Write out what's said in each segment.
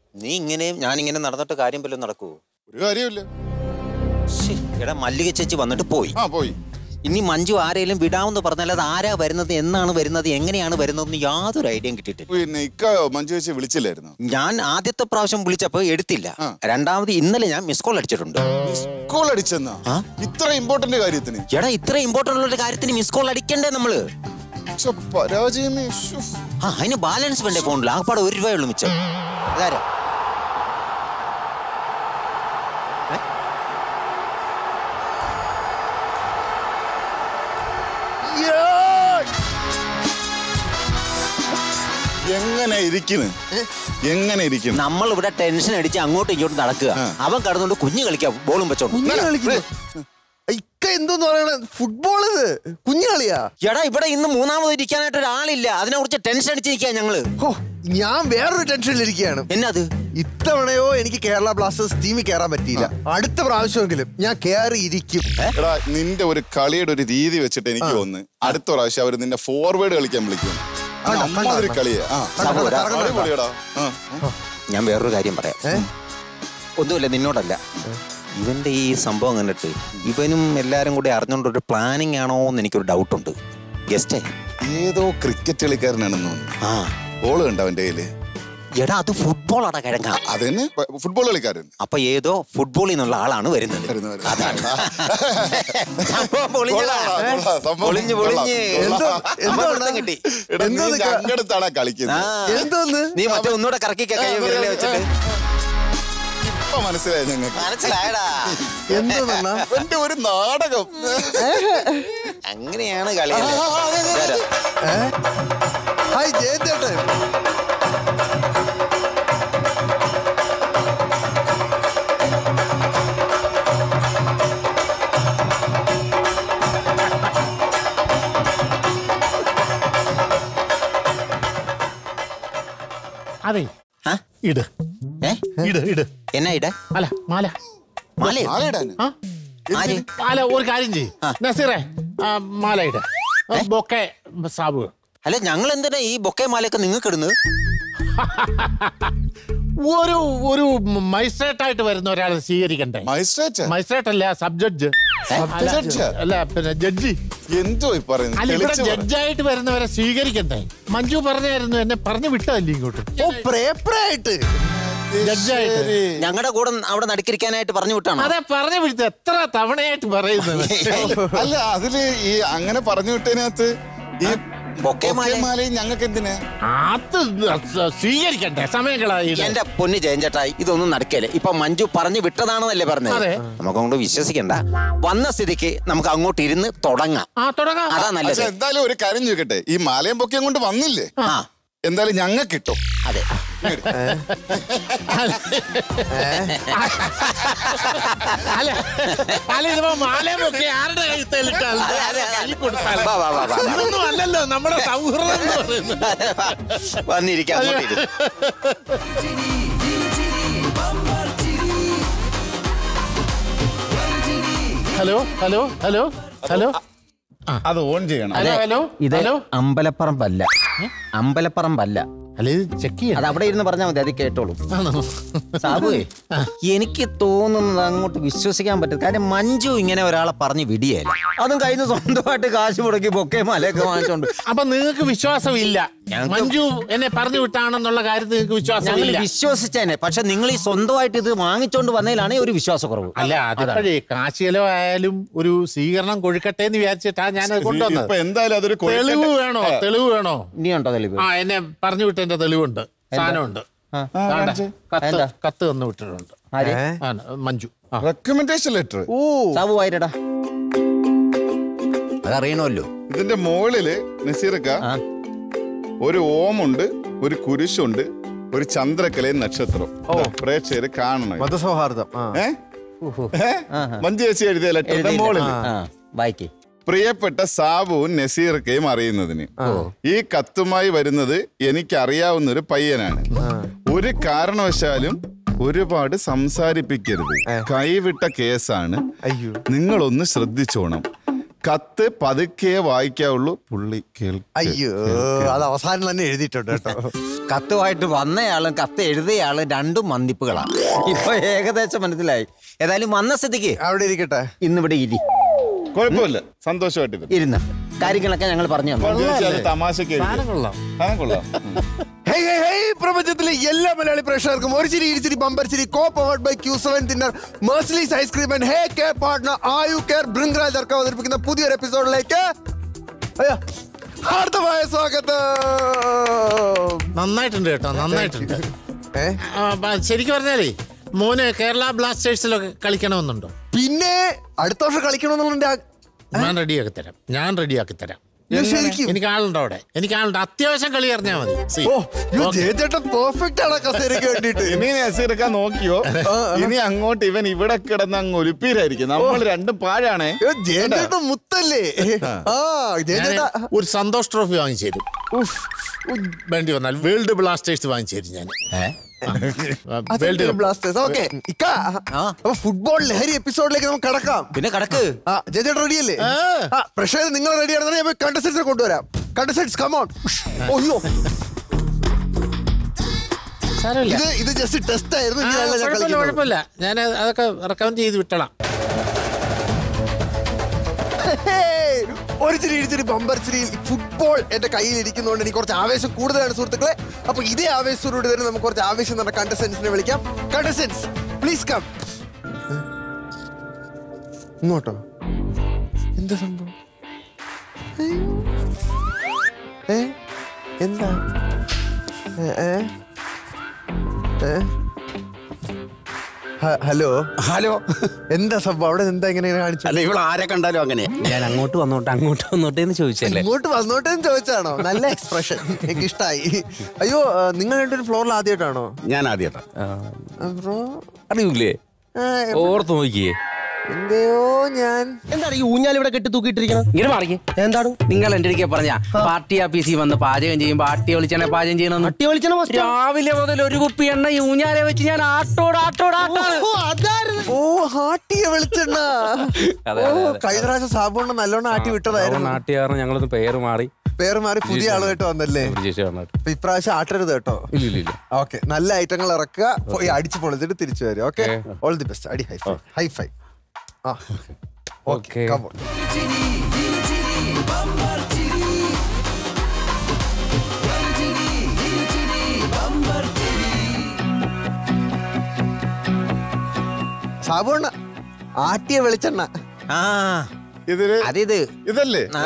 നീ ഇങ്ങനെയും ഞാൻ ഇങ്ങനെ നടന്നിട്ട് കാര്യം വല്ലതും നടക്കുവോ ഒരു കാര്യമില്ല ശ്ശേ, എടാ മല്ലിക ചേച്ചി വന്നിട്ട് പോയി ആ പോയി ഇനി മഞ്ജു ആരെങ്കിലും വിടാമെന്ന് പറഞ്ഞാൽ അത് ആരാ വരുന്നത് എന്നാണ് വരുന്നത് എങ്ങനെയാണ് വരുന്നതെന്ന് യാതൊരു ഐഡിയയും കിട്ടിയിട്ടില്ല പിന്നെ ഇക്ക മഞ്ജു ചേച്ചി വിളിച്ചില്ലായിരുന്നു ഞാൻ ആദ്യത്തെ പ്രാവശ്യം വിളിച്ചപ്പോൾ എടുത്തില്ല ആ. രണ്ടാമത് ഇന്നലെ ഞാൻ മിസ് കോൾ അടിച്ചിട്ടുണ്ട് കോൾ അടിച്ചെന്നാ ആ? ഇത്ര ഇമ്പോർട്ടന്റ് കാര്യത്തിന് എടാ ഇത്ര ഇമ്പോർട്ടൻ്റ് ഉള്ള ഒരു കാര്യത്തിന് മിസ് കോൾ അടിക്കണ്ടേ നമ്മള് ശ്ശെ, പരാജയമേ ശ്ശോ. ആ അതിന് ബാലൻസ് വേണ്ടേ ഫോണിൽ ആകപ്പാടെ ഒരു രൂപയുള്ളൂ മിച്ചം അതാരാ എങ്ങനെ ഇരിക്കുന്നു എങ്ങനെ ഇരിക്കുന്നു നമ്മൾ ഇവിടെ ടെൻഷൻ അടിച്ച് അങ്ങോട്ടും ഇങ്ങോട്ടും നടക്കുക ആ. അവൻ കടന്നുകൊണ്ട് കുഞ്ഞു കളിക്കാം ബോളും വെച്ചോണ്ട് കുഞ്ഞു കളിക്കുന്നു ഇക്ക എന്തോന്ന് പറയണ ഫുട്ബോൾ ഇത് കുഞ്ഞു കളിയാ എടാ ഇവിടെ ഇന്ന് മൂന്നാമത് ഇരിക്കാനായിട്ട് ഒരാളില്ല അതിനെ കുറിച്ച് ടെൻഷൻ അടിച്ചിരിക്കുക ഞങ്ങള് ഹോ ഞാൻ വേറൊരു ടെൻഷനിലിരിക്കുകയാണ് എന്നാത് ഇത്തവണയോ എനിക്ക് കേരള ബ്ലാസ്റ്റേഴ്സ് ടീമിൽ കയറാൻ പറ്റിയില്ല അടുത്ത പ്രാവശ്യമെങ്കിലും ഞാൻ കയറി ഇരിക്കും എടാ നിന്റെ ഒരു കളിയുടെ ഒരു രീതി വെച്ചിട്ട് എനിക്ക് തോന്നുന്നു അടുത്ത പ്രാവശ്യം അവർ നിന്നെ ഫോർവേഡ് കളിക്കാൻ വിളിക്കും കണ്ടോ, അമ്മാതിരി കണ്ടോ? കളിയാ ആ. കണ്ടോ, കണ്ടോ, കണ്ടോ? അടിപൊളിയെടാ. ആ. ഞാൻ വേറൊരു കാര്യം പറയാം ഏ? ഒന്നുമില്ല നിന്നോടല്ല ഇവന്റെ ഈ സംഭവം കണ്ടിട്ട് ഇവനും എല്ലാരും കൂടി അറിഞ്ഞോണ്ട് ഒരു പ്ലാനിങ് ആണോ എന്ന് എനിക്കൊരു ഡൗട്ട് ഉണ്ട് ഗസ്റ്റേ ഏതോ ക്രിക്കറ്റ് കളിക്കാരനാണെന്ന് തോന്നുന്നു ആ ബോള് കണ്ട അവന്റെ കയ്യില് എടാ അത് ഫുട്ബോൾ അടാ കിഴങ്ങ അത് തന്നെ ഫുട്ബോൾ കളിക്കാരൻ അപ്പൊ ഏതോ ഫുട്ബോളിൽ നിന്നുള്ള ആളാണ് വരുന്നത് വരുന്നു, വരുന്നു. അതാണ് സംഭവം പൊളിഞ്ഞതാ. കൊള്ളാം, കൊള്ളാം, സംഭവം പൊളിഞ്ഞ് പൊളിഞ്ഞ് കൊള്ളാം. എന്തോ അമ്മ എന്തോ പിടുത്തം കിട്ടി എടാ, നീ എന്തോ നിക്ക- ഞങ്ങടുത്താണ് ആ. കളിക്കുന്നത് എന്തോന്ന് നീ മറ്റേ ഒന്നുകൂടെ കറക്കി കൈ വിരലെ വെച്ചിട്ട് ഇപ്പൊ മനസ്സിലായി ഞങ്ങൾക്ക് മനസ്സിലായടാ എന്തോന്നാ എന്റെ ഒരു നാടകം അങ്ങനെയാണ് കളിയല്ലേ ആ, അതെ, അതെ, അതെ. ഹായ് ജയന്തേട്ടൻ അതെ ആ? ഇട് ഏ ഇട് ഇട് എന്നാ ഇട അല്ല മാല മാലയോ ആരെടാന്? ആ ആര് മാല ഒരു കാര്യം ചെയ്യ് ആ. നസീറേ ആ, മാല ഇട് ആ, ബൊക്കെ സാബു അല്ല ഞങ്ങൾ എന്തിനാ ഈ ബൊക്കെ മാലയൊക്കെ നിങ്ങൾക്ക് ഇടുന്നത് ഒരു ഒരു മജിസ്ട്രേറ്റ് ആയിട്ട് വരുന്ന ഒരാളെ സ്വീകരിക്കണ്ടേ മജിസ്ട്രേറ്റ് മജിസ്ട്രേറ്റ് അല്ല സബ് ജഡ്ജ് അല്ല, ജഡ്ജ്? അല്ല പിന്നെ ജഡ്ജി എന്തോ ഈ പറയുന്നത് അല്ല ഇവിടെ തെളിച്ച് പറ. ജഡ്ജായിട്ട് വരുന്നവരെ സ്വീകരിക്കണ്ടേ മഞ്ജു പറഞ്ഞായിരുന്നു എന്നെ പറഞ്ഞു വിട്ടതല്ലേ ഇങ്ങോട്ട് ഓ പ്രേപ്പറായിട്ട് ജഡ്ജായിട്ട് ശരി. ഞങ്ങളുടെ കൂടെ അവിടെ നടുക്കിരിക്കാനായിട്ട് പറഞ്ഞു വിട്ടാണോ അതെ പറഞ്ഞു വിട്ടത് എത്ര തവണയായിട്ട് പറയുന്നത് അല്ല അതില് ഈ അങ്ങനെ പറഞ്ഞു വിട്ടതിനകത്ത് ഈ ബൊക്കെ മാല മാലയും ഞങ്ങൾക്ക് എന്തിനാ അത് സ്വീകരിക്കണ്ടേ സമയം കളയില്ല എന്റെ പൊന്ന് ജയഞ്ചേട്ടായി ഇതൊന്നും നടക്കല്ലേ ഇപ്പൊ മഞ്ജു പറഞ്ഞു വിട്ടതാണെന്നല്ലേ പറഞ്ഞത് അതെ. നമുക്കങ്ങോട്ട് വിശ്വസിക്കണ്ട വന്ന സ്ഥിതിക്ക് നമുക്ക് അങ്ങോട്ട് ഇരുന്ന് തുടങ്ങാം ആ തുടങ്ങാം അതാ നല്ലത് പക്ഷെ എന്തായാലും ഒരു കാര്യം ചോദിക്കട്ടെ ഈ മാലയും പൊക്കയും കൊണ്ട് വന്നില്ലേ ആ എന്തായാലും ഞങ്ങൾക്ക് കിട്ടും അതെ അല്ല അല്ല ഇതിപ്പോ മാലയും ഒക്കെ ആരുടെ കഴുത്തേലിട്ടാൽ അതെ, അതെ, അതെ. കൈ കൊടുത്താൽ വാ, വാ, വാ, വാ, വാ. ഇതൊന്നും അല്ലല്ലോ നമ്മുടെ സൗഹൃദം എന്ന് പറയുന്നത് വന്നിരിക്കാം അങ്ങോട്ട് ഇരു. ഹലോ ഹലോ ഹലോ ഹലോ അത് ഓൺ ചെയ്യണം ഹലോ ഹലോ ഇത് ഹലോ അമ്പലപ്പറമ്പല്ല അമ്പലപ്പറമ്പല്ല അല്ല ഇത് ചെക്ക് അത് അവിടെ ഇരുന്ന് പറഞ്ഞാൽ മതി അത് കേട്ടോളൂ ആണോ സാബുവേ എനിക്ക് തോന്നുന്നത് അങ്ങോട്ട് വിശ്വസിക്കാൻ പറ്റും കാര്യം മഞ്ജു ഇങ്ങനെ ഒരാളെ പറഞ്ഞ് വിടിയല്ല അതും കഴിഞ്ഞ് സ്വന്തമായിട്ട് കാശ് മുടക്കി ബൊക്കെ മലയൊക്കെ വാങ്ങിച്ചോണ്ട് അപ്പൊ നിങ്ങൾക്ക് വിശ്വാസമില്ല ഞങ്ങൾക്ക് മഞ്ജു എന്നെ പറഞ്ഞു വിട്ടാണെന്നുള്ള കാര്യത്തിൽ നിങ്ങൾക്ക് ഞങ്ങൾ വിശ്വാസമില്ല വിശ്വസിച്ചേനെ പക്ഷെ നിങ്ങൾ ഈ സ്വന്തമായിട്ട് ഇത് വാങ്ങിച്ചോണ്ട് വന്നതിലാണ് ഒരു വിശ്വാസക്കുറവ് അല്ല അതിപ്പോഴേ കാശ് ചെലവായാലും ഒരു സ്വീകരണം കൊഴുക്കട്ടെ എന്ന് വിചാരിച്ചിട്ടാ ഞാനത് കൊണ്ടുവന്നത് ഇപ്പൊ എന്തായാലും അതൊരു കൊഴുക്കട്ട- തെളിവ് വേണോ തെളിവ് വേണോ ഇനിയുണ്ടോ തെളിവ് ആ എന്നെ പറഞ്ഞു വിട്ടതിന്റെ തെളിവുണ്ട് സാധനമുണ്ട് ആ. ദാണ്ടെ, കത്ത് എന്താ? കത്ത് തന്നു വിട്ടിട്ടുണ്ട് ആര് ആണ്, മഞ്ജു ആ റെക്കമെൻഡേഷൻ ലെറ്റർ ഓ സാബു വായിരടാ അതറിയണമല്ലോ ഇതിന്റെ മുകളില് നസീറക്ക ആ. ഒരു ഓമുണ്ട് ഒരു കുരിശുണ്ട് ഒരു ചന്ദ്രക്കലയും നക്ഷത്രം പ്രേക്ഷകര് കാണണം മതസൗഹാർദ്ദം ആ ഏ ഏ? മഞ്ജു ചേച്ചി എഴുതിയ ലെറ്ററിന്റെ മുകളിൽ ആ വായിക്കേ പ്രിയപ്പെട്ട സാബുവും നസീർക്കയും അറിയുന്നതിന് ഈ കത്തുമായി വരുന്നത് എനിക്കറിയാവുന്ന ഒരു പയ്യനാണ് ഒരു കാരണവശാലും ഒരുപാട് സംസാരിപ്പിക്കരുത് കൈവിട്ട കേസാണ് അയ്യോ നിങ്ങളൊന്ന് ശ്രദ്ധിച്ചോണം കത്ത് പതുക്കെ വായിക്കാവുള്ളൂ പുള്ളി കേൾക്കും അയ്യോ അത് അവസാനം തന്നെ എഴുതിയിട്ടുണ്ട് കേട്ടോ കത്തുമായിട്ട് വന്നയാളും കത്ത് എഴുതിയയാളും രണ്ടും മന്ദിപ്പുകളാണ് ഇപ്പൊ ഏകദേശം മനസ്സിലായി ഏതായാലും വന്ന സ്ഥിതിക്ക് അവിടെ ഇരിക്കട്ടെ ഇന്നിവിടെ ഇരി കുഴപ്പമില്ല സന്തോഷമായിട്ട് ഇരുന്ന് കാര്യങ്ങളൊക്കെ ഞങ്ങൾ പറഞ്ഞു തന്നു തമാശക്ക് എഴുതി. സാധനം കൊള്ളാം സാധനം കൊള്ളാം ഉം. ഹേയ് ഹേയ് ഹേയ് പ്രപഞ്ചത്തിലെ എല്ലാ മലയാളി പ്രേക്ഷകർക്കും ഒരു ചിരി ഇരിച്ചിരി ബമ്പർ ചിരി co powered by Q seven thinner മേഴ്സലീസ് ice cream and hey care partner Ayu care Bhringraj അർക്ക് അവതരിപ്പിക്കുന്ന പുതിയൊരു എപ്പിസോഡിലേക്ക് അയ്യോ ഹാർദമായ സ്വാഗതം നന്നായിട്ടുണ്ട് കേട്ടോ നന്നായിട്ടുണ്ട് ഏ? ആ, ബ- ശരിക്കും പറഞ്ഞാലേ മോന് കേരള ബ്ലാസ്റ്റേഴ്സിലൊക്കെ കളിക്കണമെന്നുണ്ടോ പിന്നെ അടുത്ത വർഷം കളിക്കണമെന്നുള്ള ഞാൻ റെഡിയാക്കി തരാം ഞാൻ റെഡിയാക്കി തരാം ശരിക്കും എനിക്ക് ആളുണ്ട് അവിടെ എനിക്ക് ആളുണ്ട് അത്യാവശ്യം കളി അറിഞ്ഞാൽ മതി See. ഓ യ്യോ, ജയചേട്ടൻ പെർഫെക്റ്റ് ആണ് കസേരയ്ക്ക് വേണ്ടിട്ട് ഇനി നസീറക്കാൻ നോക്കിയോ ഇനി അങ്ങോട്ട് ഇവൻ ഇവിടെ കിടന്ന് അങ്ങ് ഒലിപ്പീരായിരിക്കും നമ്മൾ രണ്ടും പാഴാണേ യ്യോ, ജയചേട്ടൻ മുത്തല്ലേ ആ ഞാന് ജയചേട്ടാ ഒരു സന്തോഷ് ട്രോഫി വാങ്ങിച്ചു തരും ഉഫ്. വേണ്ടി വന്നാൽ വേൾഡ് ബ്ലാസ്റ്റേഴ്സ് വാങ്ങിച്ചു തരും ഞാൻ വേൾഡ് കപ്പ് ബ്ലാസ്റ്റേഴ്സ് ഓക്കെ ഇക്ക അപ്പൊ ഫുട്ബോൾ ലഹരി എപ്പിസോഡിലേക്ക് നമുക്ക് കടക്കാം പിന്നെ കടക്ക് ആ ജയചേട്ടൻ റെഡി അല്ലേ ആ പ്രഷർ നിങ്ങൾ റെഡി ആണെന്ന് ഞാൻ കണ്ടസ്റ്റൻസിനെ കൊണ്ടുവരാം കണ്ടസ്റ്റൻസ് കമോൺ ഒയ്യോ സാരമില്ല ഇത് ഇത് ജസ്റ്റ് ടെസ്റ്റ് ആയിരുന്നു ആ, ഇങ്ങനെയല്ല ഞാൻ കുഴപ്പമില്ല കളിക്കുന്നത്. കുഴപ്പമില്ല ഞാൻ അതൊക്കെ റെക്കമെൻഡ് ചെയ്ത് വിട്ടളാം ഹേയ്! ഒരു ചിരി ഇടിച്ചിരി ബമ്പർ ചിരി ഫുട്ബോൾ എന്റെ കയ്യിൽ ഇരിക്കുന്നതുകൊണ്ട് എനിക്ക് കുറച്ച് ആവേശം കൂടുതലാണ് സുഹൃത്തുക്കളെ അപ്പൊ ഇതേ ആവേശത്തോടുകൂടി തന്നെ നമുക്ക് കുറച്ച് ആവേശം തന്നെ കണ്ടസ്റ്റൻസിനെ വിളിക്കാം കണ്ടസ്റ്റൻസ് പ്ലീസ് കം ഇങ്ങോട്ടോ എന്താ സംഭവം അയ്യോ. ഏ എന്താ ഏ, ഏ? ഏ? ഹ- ഹലോ ഹലോ എന്താ സംഭവം അവിടെ എന്താ ഇങ്ങനെ കാണിച്ചു അല്ല ഇവിടെ ആരെ കണ്ടാലും അങ്ങനെ ഞാൻ അങ്ങോട്ട് വന്നോട്ടെ അങ്ങോട്ട് വന്നോട്ടെ എന്ന് ചോദിച്ചല്ലേ ഇങ്ങോട്ട് വന്നോട്ടെ എന്ന് ചോദിച്ചാണോ നല്ല എക്സ്പ്രഷൻ എനിക്ക് ഇഷ്ടായി അയ്യോ ആ, നിങ്ങൾ രണ്ടൊരു ഫ്ലോറിൽ ആദ്യമായിട്ടാണോ ഞാൻ ആദ്യമായിട്ടാ ബ്രോ അറിയൂലേ ഓർത്ത് നോക്കിയേ എന്തെയോ ഞാൻ എന്താണ് ഈ ഊഞ്ഞാൽ ഇവിടെ കെട്ടി തൂക്കിയിട്ടിരിക്കണം ഇങ്ങനെ മാറിയേ എന്താണ് നിങ്ങൾ എന്റെ അടുക്കെ പറഞ്ഞ പാർട്ടി ഓഫീസിൽ വന്ന് പാചകം ചെയ്യും പാർട്ടി വിളിച്ചാണ് പാചകം ചെയ്യണമെന്ന് അട്ടി വിളിച്ചണ രാവിലെ മുതൽ ഒരു കുപ്പി എണ്ണ ഈ ഊഞ്ഞാലെ വെച്ച് ഞാൻ ആട്ടോട് ആട്ടോട് ആട്ടാണ് ഓ ഹാട്ടിയ വെളിച്ചെണ്ണ അതെ, ഓ അതെ, അതെ. കഴിഞ്ഞ പ്രാവശ്യം സാബുണ്ണ നല്ലോണം ആട്ടി വിട്ടതായിരുന്നു നാട്ടുകാരൻ ഞങ്ങളൊന്ന് പേര് മാറി പേര് മാറി പുതിയ ആളുമായിട്ട് വന്നല്ലേ വിജയിച്ചു വന്നിട്ട് അപ്പൊ ഇപ്രാവശ്യം ആട്ടരുത് കേട്ടോ ഇല്ല ഇല്ല ഇല്ല ഓക്കെ നല്ല ഐറ്റങ്ങൾ ഇറക്കുക പോയി അടിച്ച് പൊളിച്ചിട്ട് തിരിച്ചു വരും ഓക്കെ ഓൾ ദി ബെസ്റ്റ് അടി ഹൈ ഫൈ ഹൈ ഫൈ ആ ഓക്കെ Okay. കമോൺ സാബുണ്ണ ആട്ടിയ വെളിച്ചെണ്ണ ആ ഇതില് അതിത് ഇതല്ലേ ആ.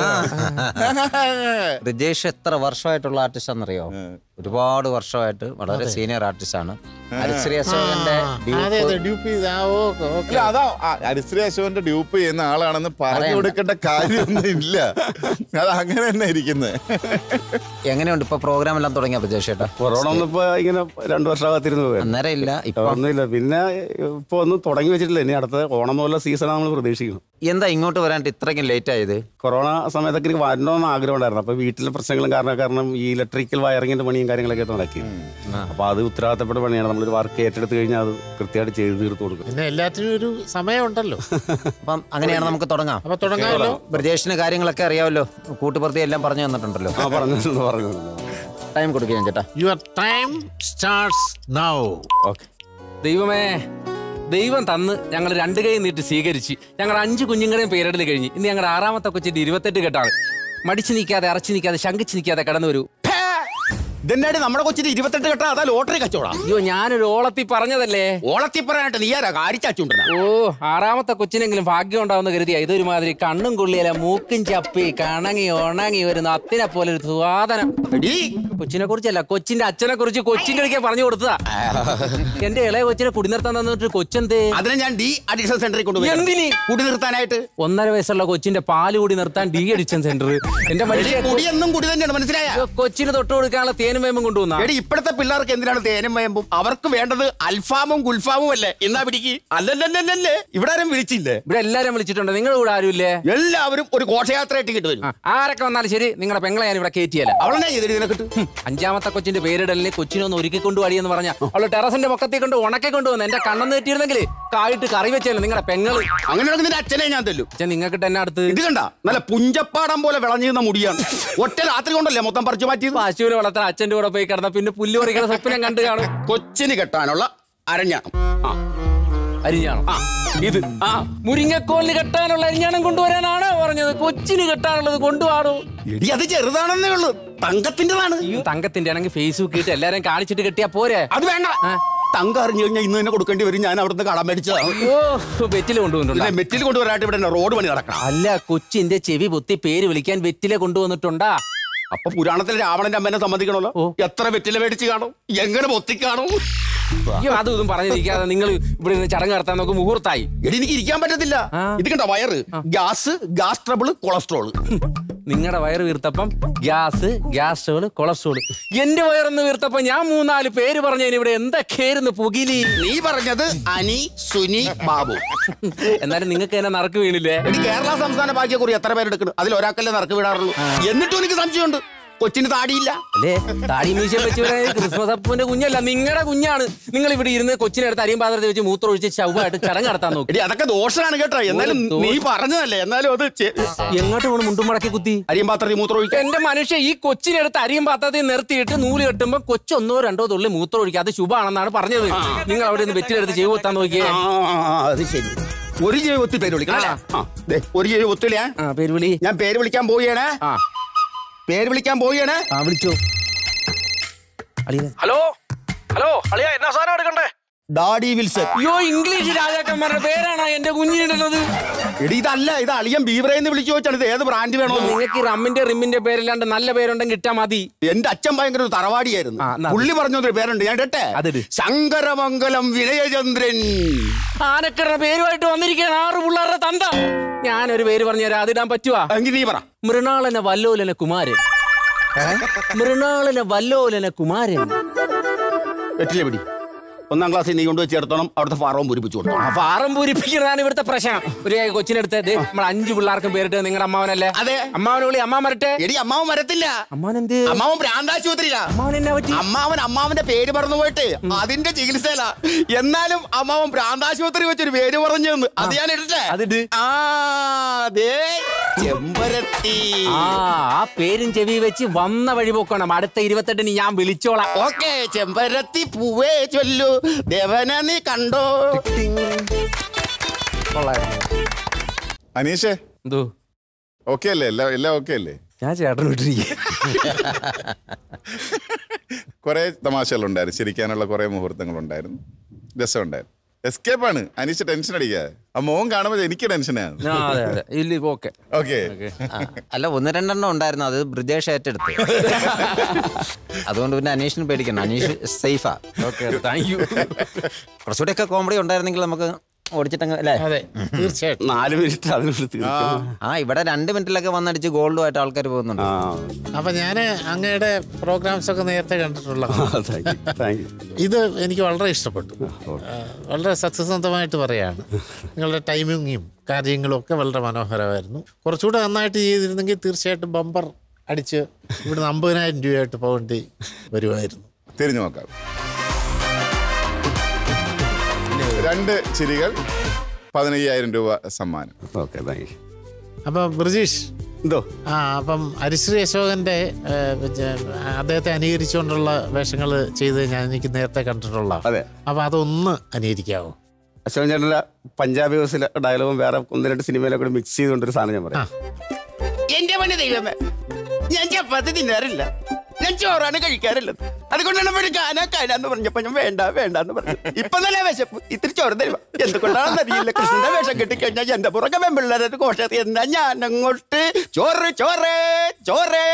ബ്രിജേഷ് എത്ര വർഷമായിട്ടുള്ള ആർട്ടിസ്റ്റ് ആണെന്നറിയോ ഒരുപാട് വർഷമായിട്ട് വളരെ സീനിയർ ആർട്ടിസ്റ്റ് ആണ് ഹരിശ്രീ അശോകന്റെ അതെ അതെ ഡ്യൂപ്പ് ഡ്യൂപ്പ് ചെയ്ത് ആ ഓക്കെ ഓക്കെ ഇല്ല അതാ ആ, ഹരിശ്രീ അശോകന്റെ ഡ്യൂപ്പ് ചെയ്യുന്ന ആളാണെന്ന് പറഞ്ഞു പറയണ്ട. കൊടുക്കേണ്ട കാര്യമൊന്നും ഇല്ല അത് അങ്ങനെ തന്നെ ഇരിക്കുന്നത് എങ്ങനെയുണ്ട് ഇപ്പൊ പ്രോഗ്രാം എല്ലാം തുടങ്ങിയ ബ്രിജേഷ് ചേട്ടാ കൊറോണ ഒന്നിപ്പോ ഇങ്ങനെ രണ്ടു വർഷമാകത്തിരുന്നു പോയത് അന്നേരം ഇല്ല ഇപ്പൊ ഒന്നുമില്ല പിന്നെ ഇപ്പൊ ഒന്നും തുടങ്ങി വെച്ചിട്ടില്ല ഇനി അടുത്ത ഓണം പോലെ സീസണാണ് നമ്മൾ പ്രതീക്ഷിക്കുന്നത് എന്താ ഇങ്ങോട്ട് വരാണ്ട് ഇത്രയ്ക്കും ലേറ്റ് ആയത് കൊറോണ സമയത്തൊക്കെ എനിക്ക് വരണമെന്ന് ആഗ്രഹം ഉണ്ടായിരുന്നു അപ്പൊ വീട്ടിലെ പ്രശ്നങ്ങളും കാരണം കാരണം ഈ ഇലക്ട്രിക്കൽ വയറിങ്ങിന്റെ പണിയും കാര്യങ്ങളൊക്കെ ആയിട്ട് നടക്കി അപ്പൊ അത് ഉത്തരവാദിത്തപ്പെട്ട പണിയാണ് നമ്മളൊരു വർക്ക് ഏറ്റെടുത്ത് കഴിഞ്ഞാൽ അത് കൃത്യമായിട്ട് ചെയ്ത് തീർത്ത് കൊടുക്കും പിന്നെ എല്ലാത്തിനും ഒരു സമയമുണ്ടല്ലോ അപ്പം അങ്ങനെയാണ് നമുക്ക് തുടങ്ങാം അപ്പൊ തുടങ്ങാമല്ലോ ബ്രിജേഷിന് കാര്യങ്ങളൊക്കെ അറിയാമല്ലോ കൂട്ടുപ്രതി എല്ലാം പറഞ്ഞു തന്നിട്ടുണ്ടല്ലോ ആ പറഞ്ഞു പറഞ്ഞു ടൈം കൊടുക്കുകയും ചേട്ടാ your time starts now okay ദൈവമേ ദൈവം തന്ന് ഞങ്ങൾ രണ്ട് കൈ നീട്ടി സ്വീകരിച്ച് ഞങ്ങൾ അഞ്ച് കുഞ്ഞുങ്ങളെയും പേരിടൽ കഴിഞ്ഞ് ഇന്ന് ഞങ്ങളുടെ ആറാമത്തെ കൊച്ചിന്റെ ഇരുപത്തെട്ട് കെട്ടാണ് മടിച്ചു നിൽക്കാതെ അറച്ചു നിൽക്കാതെ ശങ്കിച്ച് നിൽക്കാതെ കടന്നു വരൂ ഇതെന്നാടി നമ്മുടെ കൊച്ചിന് ഇരുപത്തെട്ട് കെട്ടാ അതാ ലോട്ടറി കച്ചവടാ അയ്യോ ഞാനൊരു ഓളത്തി പറഞ്ഞതല്ലേ ഓളത്തി പറയാനായിട്ട് നീ ആരാ കാരിച്ചാച്ചുണ്ടാ ഓ ആറാമത്തെ കൊച്ചിനെങ്കിലും ഭാഗ്യം ഉണ്ടാവുന്ന കരുതിയ ഇതൊരുമാതിരി കണ്ണും കൊള്ളിയല മൂക്കും ചപ്പി കണങ്ങി ഉണങ്ങി ഒരു നത്തിനെ പോലെ ഒരു സ്വാദനം കൊച്ചിനെ കുറിച്ചല്ല കൊച്ചിന്റെ അച്ഛനെ കുറിച്ച് കൊച്ചിന്റെ അടുക്കെ പറഞ്ഞു കൊടുത്തതാ എന്റെ ഇളയ കൊച്ചിനെ കുടി നിർത്താൻ തന്നിട്ട് കൊച്ചെന്തേ അതിനെ ഞാൻ ഡി അഡീഷണൽ സെന്ററിൽ കൊണ്ടുപോയി എന്തിന്? കുടി നിർത്താനായിട്ട് ഒന്നര വയസ്സുള്ള കൊച്ചിന്റെ പാല് കൂടി നിർത്താൻ ഡി അഡിക്ഷൻ സെന്റർ എന്റെ മനുഷ്യ കുടി എന്നും കുടി തന്നെയാണ് മനസ്സിലായ കൊച്ചിന് തൊട്ട് കൊടുക്കാനുള്ള തേനും വേമ്പും കൊണ്ടുവന്ന എടി ഇപ്പോഴത്തെ പിള്ളേർക്ക് എന്തിനാണ് തേനും വയമ്പും അവർക്ക് വേണ്ടത് അൽഫാമും ഗുൽഫാമും അല്ലേ എന്നാ പിടിക്ക് അല്ലല്ലല്ലല്ലേ ഇവിടെ ആരും വിളിച്ചില്ലേ ഇവിടെ എല്ലാരും വിളിച്ചിട്ടുണ്ട് നിങ്ങളുടെ കൂടെ ആരുമില്ലേ എല്ലാവരും ഒരു ഘോഷയാത്രയായിട്ട് കിട്ടും വരും ആ, ആരൊക്കെ വന്നാലും ശരി നിങ്ങളുടെ പെങ്ങളെ ഞാൻ ഇവിടെ കയറ്റിയല്ല അവളെന്നെ ചെയ്തിട്ട് ഇതിനെ കിട്ടും ഹും, അഞ്ചാമത്തെ കൊച്ചിന്റെ പേരിടലിന് കൊച്ചിനൊന്ന് ഒരുക്കി കൊണ്ടുപോടി എന്ന് പറഞ്ഞ അവള് ടെറസിന്റെ പൊക്കത്തിൽ കൊണ്ട് ഉണക്കി കൊണ്ടുവന്ന് എന്റെ കണ്ണെന്ന് തെറ്റിയിരുന്നെങ്കിൽ കായിട്ട് കറി വെച്ചല്ലേ നിങ്ങളുടെ പെങ്ങള് അങ്ങനെയാണെങ്കിൽ നിന്റെ അച്ഛനെ ഞാൻ തല്ലും അച്ഛൻ നിങ്ങൾക്ക് തന്നെ അടുത്ത് ഇത് കണ്ട നല്ല പുഞ്ചപ്പാടം പോലെ വിളഞ്ഞിരുന്ന മുടിയാണ് ഒറ്റ രാത്രി കൊണ്ടല്ലേ മൊത്തം പറിച്ചു മാറ്റിയത് പശുവിനെ വളർത്താൻ അച്ഛന്റെ കൂടെ പോയി കിടന്ന പിന്നെ പുല്ല് പറിക്കുന്ന സ്വപ്നം കണ്ടു കാണും കൊച്ചിന് കെട്ടാനുള്ള അരഞ്ഞാണം ആ അരിഞ്ഞാണം ആ ഇത് ആ മുരിങ്ങക്കോലിന് കെട്ടാനുള്ള അരിഞ്ഞാണം കൊണ്ടുവരാനാണ് പറഞ്ഞത് കൊച്ചിന് കെട്ടാനുള്ളത് കൊണ്ടുപോകണോ എടി അത് ചെറുതാണെന്നേ ഉള്ളൂ തങ്കത്തിൻ്റെതാണ് തങ്കത്തിന്റെ ആണെങ്കിൽ ഫേസ്ബുക്ക് ഇട്ട് എല്ലാരും കാണിച്ചിട്ട് കെട്ടിയാ പോരെ അത് വേണ്ട തങ്കം അറിഞ്ഞു കഴിഞ്ഞാൽ ഇന്ന് തന്നെ കൊടുക്കേണ്ടി വരും ഞാൻ അവിടുന്ന് കടം മേടിച്ചതാണ് ഓ വെറ്റില് കൊണ്ടുവന്നിട്ടുണ്ട് പിന്നെ മെറ്റിൽ കൊണ്ടുവരായിട്ട് ഇവിടെ റോഡ് പണി നടക്കണം അല്ല കൊച്ചിന്റെ ചെവി പൊത്തി പേര് വിളിക്കാൻ വെറ്റിലെ കൊണ്ടുവന്നിട്ടുണ്ടാ അപ്പൊ പുരാണത്തിൽ രാവണന്റെ അമ്മേനെ സമ്മതിക്കണമല്ലോ ഓ. എത്ര വെറ്റില മേടിച്ച് കാണും എങ്ങനെ പൊത്തി കാണും അയ്യോ അതും ഇതും പറഞ്ഞിരിക്കാതെ നിങ്ങൾ ഇവിടെ നിന്ന് ചടങ്ങ് നടത്താൻ നോക്കും മുഹൂർത്തായി എടി എനിക്ക് ഇരിക്കാൻ പറ്റത്തില്ല ആ. ഇത് കണ്ട വയറ് ഗ്യാസ് ഗ്യാസ് ട്രബിൾ കൊളസ്ട്രോൾ നിങ്ങളുടെ വയറ് വീർത്തപ്പം ഗ്യാസ് ഗ്യാസ്ട്രോള് കൊളസ്ട്രോള് എന്റെ വയറൊന്ന് വീർത്തപ്പം ഞാൻ മൂന്നാല് പേര് പറഞ്ഞതിന് ഇവിടെ എന്തൊക്കെയായിരുന്നു പുകിലി നീ പറഞ്ഞത് അനി സുനി ബാബു എന്നാലും നിങ്ങൾക്ക് എന്നെ നറുക്ക് വീണില്ലേ എടി കേരള സംസ്ഥാന ഭാഗ്യക്കുറി എത്ര പേരെടുക്കണം അതിൽ ഒരാൾക്കല്ലേ നറുക്ക് വിടാറുള്ളൂ എന്നിട്ടും എനിക്ക് സംശയമുണ്ട് കൊച്ചിന് താടിയില്ല അല്ലേ താടി മീശ വെച്ച് വരാൻ ക്രിസ്മസ് അപ്പൂന്റെ കുഞ്ഞല്ല നിങ്ങളുടെ കുഞ്ഞാണ് നിങ്ങൾ ഇവിടെ ഇരുന്ന് കൊച്ചിനെടുത്ത് അരിയും പാത്രത്തിൽ വെച്ച് മൂത്രം ഒഴിച്ച് ചവ്വായിട്ട് ചടങ്ങ് നടത്താൻ നോക്കി എടി അതൊക്കെ ദോഷമാണ് കേട്ടോ എന്നാലും ഒരു ദോഷം. നീ പറഞ്ഞതല്ലേ എന്നാലും അത് ചെ- എങ്ങോട്ട് പോണ് മുണ്ടും മടക്കി കുത്തി അരിയും പാത്രത്തിൽ മൂത്രം ഒഴിക്കാൻ എന്റെ മനുഷ്യ ഈ കൊച്ചിനെടുത്ത് അരിയും പാത്രത്തിൽ നിർത്തിയിട്ട് നൂല് കെട്ടുമ്പോ കൊച്ചൊന്നോ രണ്ടോ തുള്ളി മൂത്രം ഒഴിക്കുക അത് ശുഭാണെന്നാണ് പറഞ്ഞത് നിങ്ങൾ അവിടെ നിന്ന് വെറ്റിലെടുത്ത് ചെയ്വ് കുത്താൻ നോക്കിയേ ആ, ആ, ആ, അത് ശരി ഒരു ജീവി ഒത്തി പേര് വിളിക്കണം അല്ലേ? ആ, ദേ, ഒരു ജീവി ഒത്തില്ലേ ആ പേര് വിളി ഞാൻ പേര് വിളിക്കാൻ പോവുകയാണ് ആ പേര് വിളിക്കാൻ പോവുകയാണ് ആ വിളിച്ചോ ഹലോ ഹലോ അളിയ എന്നാ സാധനം എടുക്കണ്ടേ ഡാഡി വിൽസൺ അയ്യോ ഇംഗ്ലീഷ് രാജാക്കന്മാരുടെ പേരാണ് എന്റെ കുഞ്ഞിനുള്ളത് എടി ഇതല്ല ഇത് അളിയൻ ബീവറേന്ന് വിളിച്ചു ചോദിച്ചാണ് ഇത് ഏത് ബ്രാൻഡ് വേണോ നിങ്ങൾക്ക് ഈ റമ്മിന്റെ റിമ്മിന്റെ പേരില്ലാണ്ട് നല്ല പേരുണ്ടെങ്കിൽ ഇട്ടാ മതി എന്റെ അച്ഛൻ ഭയങ്കര ഒരു തറവാടിയായിരുന്നു ആ, എന്നാ. പുള്ളി പറഞ്ഞൊരു പേരുണ്ട് ഞാൻ കേട്ടെ അതിട്. ശങ്കരമംഗലം വിനയചന്ദ്രൻ ആനക്കരുടെ പേരുമായിട്ട് വന്നിരിക്കുകയാണ് ആറ് പിള്ളേരുടെ തന്ത ഞാനൊരു പേര് പറഞ്ഞുതരാം അതിടാൻ പറ്റുവാ എങ്കിൽ നീ പറ മൃണാളന വല്ലോലന കുമാരൻ മൃണാളന വല്ലോലന കുമാരൻ വെറ്റിലെ പിടി ഒന്നാം ക്ലാസ്സിൽ നീ കൊണ്ടുപോയി ചേർത്തോണം അവിടുത്തെ ഫാറവും പൂരിപ്പിച്ചു കൊടുത്തു ആ ഫാറം പൂരിപ്പിക്കുന്നതാണ് ഇവിടുത്തെ പ്രശ്നം ഒരു കൊച്ചിനെടുത്ത് ദേ, നമ്മൾ അഞ്ചു പിള്ളേർക്കും പേരിട്ട് നിങ്ങളുടെ അമ്മാവനല്ലേ അതെ. അമ്മാവനെ വിളി അമ്മാവൻ വരട്ടെ എടി അമ്മാവൻ വരത്തില്ല അമ്മാവൻ എന്ത് അമ്മാവൻ ഭ്രാന്താശുപത്രിയില്ല അമ്മാവൻ എന്നാ പറ്റി അമ്മാവൻ അമ്മാവന്റെ പേര് പറഞ്ഞു പോയിട്ട് അതിന്റെ ചികിത്സയില എന്നാലും അമ്മാവൻ ഭ്രാന്താശുപത്രി വെച്ചൊരു പേര് പറഞ്ഞു തന്നു അത് ഞാൻ ഇടട്ടെ അതിട്. ആ ദേ ചെമ്പരത്തി ആ ആ പേരും ചെവി വെച്ച് വന്ന വഴി പോക്കണം അടുത്ത ഇരുപത്തെട്ടിന് ഞാൻ വിളിച്ചോളാം ഓക്കെ ചെമ്പരത്തി പൂവേ ചൊല്ലു ദേവനെ നീ കണ്ടോ അനീഷേ എന്തോ ഓക്കെ അല്ലേ എല്ലാം എല്ലാം ഓക്കെ അല്ലേ ഞാൻ ചേട്ടൻ വിട്ടിരിക്കും കുറെ തമാശകളുണ്ടായിരുന്നു ചിരിക്കാനുള്ള കുറെ മുഹൂർത്തങ്ങളുണ്ടായിരുന്നു രസമുണ്ടായിരുന്നു എസ്കേപ്പ് ആണ് അനീഷ് ടെൻഷൻ അടിക്കാതെ ആ മോൻ കാണുമ്പോൾ എനിക്ക് ടെൻഷനാണ് ആ, അതെ അതെ ഇല്ല ഓക്കെ ഓക്കെ ആ, അല്ല ഒന്ന് രണ്ടെണ്ണം ഉണ്ടായിരുന്നു അത് ബ്രിജേഷ് ഏറ്റെടുത്ത് അതുകൊണ്ട് പിന്നെ അനീഷിന് പേടിക്കണം അനീഷ് സേഫാ ഓക്കെ താങ്ക് യു കുറച്ചുകൂടെ ഒക്കെ കോമഡി ഉണ്ടായിരുന്നെങ്കിൽ നമുക്ക് ഓടിച്ചിട്ടങ്ങ് അല്ലേ അതെ തീർച്ചയായിട്ടും നാല് മിനിറ്റ് അതിനുള്ളിൽ തീർക്കും ആ ഇവിടെ രണ്ട് മിനിറ്റിലൊക്കെ വന്നടിച്ച് ഗോൾഡുമായിട്ട് ആൾക്കാർ പോകുന്നുണ്ട് ആ അപ്പൊ ഞാൻ അങ്ങയുടെ പ്രോഗ്രാംസ് ഒക്കെ നേരത്തെ കണ്ടിട്ടുള്ള താങ്ക് യു താങ്ക് യു ഇത് എനിക്ക് വളരെ ഇഷ്ടപ്പെട്ടു ആ, വളരെ സത്യസന്ധമായിട്ട് പറയാണ് നിങ്ങളുടെ ടൈമിങ്ങും കാര്യങ്ങളും ഒക്കെ വളരെ മനോഹരമായിരുന്നു കുറച്ചുകൂടെ നന്നായിട്ട് ചെയ്തിരുന്നെങ്കിൽ തീർച്ചയായിട്ടും ബമ്പർ അടിച്ച് ഇവിടുന്ന് അമ്പതിനായിരം രൂപയായിട്ട് പോകേണ്ടി വരുമായിരുന്നു തിരിഞ്ഞു നോക്കാം രണ്ട് ചിരികൾ പതിനയ്യായിരം രൂപ സമ്മാനം ഓക്കെ താങ്ക് യു അപ്പം ബ്രിജീഷ് എന്തോ ആ അപ്പം ഹരിശ്രീ അശോകന്റെ ഏ, പിന്നെ, അദ്ദേഹത്തെ അനുകരിച്ചുകൊണ്ടുള്ള വേഷങ്ങൾ ചെയ്ത് ഞാൻ എനിക്ക് നേരത്തെ കണ്ടിട്ടുള്ള അതെ. അപ്പൊ അതൊന്ന് അനുകരിക്കാവോ അശോകൻ ചേട്ടൻ്റെ പഞ്ചാബി ഹൗസിലെ ഡയലോഗും വേറെ ഒന്ന് രണ്ട് സിനിമയിലെ കൂടെ മിക്സ് ചെയ്തുകൊണ്ടൊരു സാധനം ഞാൻ പറയാം എന്റെ പണി ദൈവമേ ഞാൻ ചപ്പാത്തി തിന്നാറില്ല ഞാൻ ചോറാണ് കഴിക്കാറുള്ളത് അതുകൊണ്ടാണ് ഇവിടെ കാനാ കാനാന്ന് പറഞ്ഞപ്പോ ഞാൻ വേണ്ട വേണ്ട എന്ന് പറഞ്ഞു ഇപ്പൊ നല്ല വിശപ്പ് ഇത്തിരി ചോറ് തരുക എന്തുകൊണ്ടാണെന്ന് അറിയില്ല കൃഷ്ണന്റെ വേഷം കെട്ടിക്കഴിഞ്ഞാൽ എന്റെ പുറകെ വെമ്പിള്ളേരത് കോട്ടയത്ത് എന്നാ ഞാൻ അങ്ങോട്ട് ചോറ് ചോറ് ചോറ്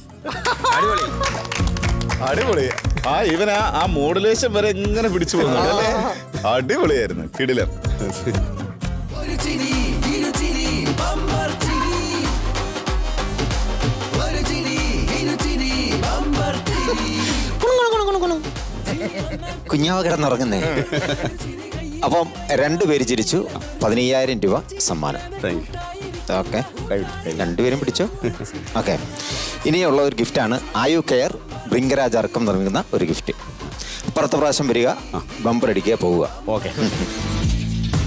അടിപൊളി ആ ഇവൻ ആ ആ മോഡുലേഷൻ വരെ എങ്ങനെ പിടിച്ചു പോകുന്നുണ്ട് അല്ലേ അടിപൊളിയായിരുന്നു കിടിലം കുഞ്ഞാവ കിടന്നുറങ്ങുന്നേ അപ്പം രണ്ടുപേര് ചിരിച്ചു പതിനയ്യായിരം രൂപ സമ്മാനം താങ്ക് യു ഓക്കെ രണ്ടുപേരും പിടിച്ചോ ഓക്കെ ഇനിയുള്ള ഒരു ഗിഫ്റ്റാണ് ആയു കെയർ ബൃങ്കരാജ് അർക്കം നിർമ്മിക്കുന്ന ഒരു ഗിഫ്റ്റ് അപ്പുറത്തെ പ്രാവശ്യം വരിക ബമ്പർ അടിക്കുക പോവുക ഓക്കെ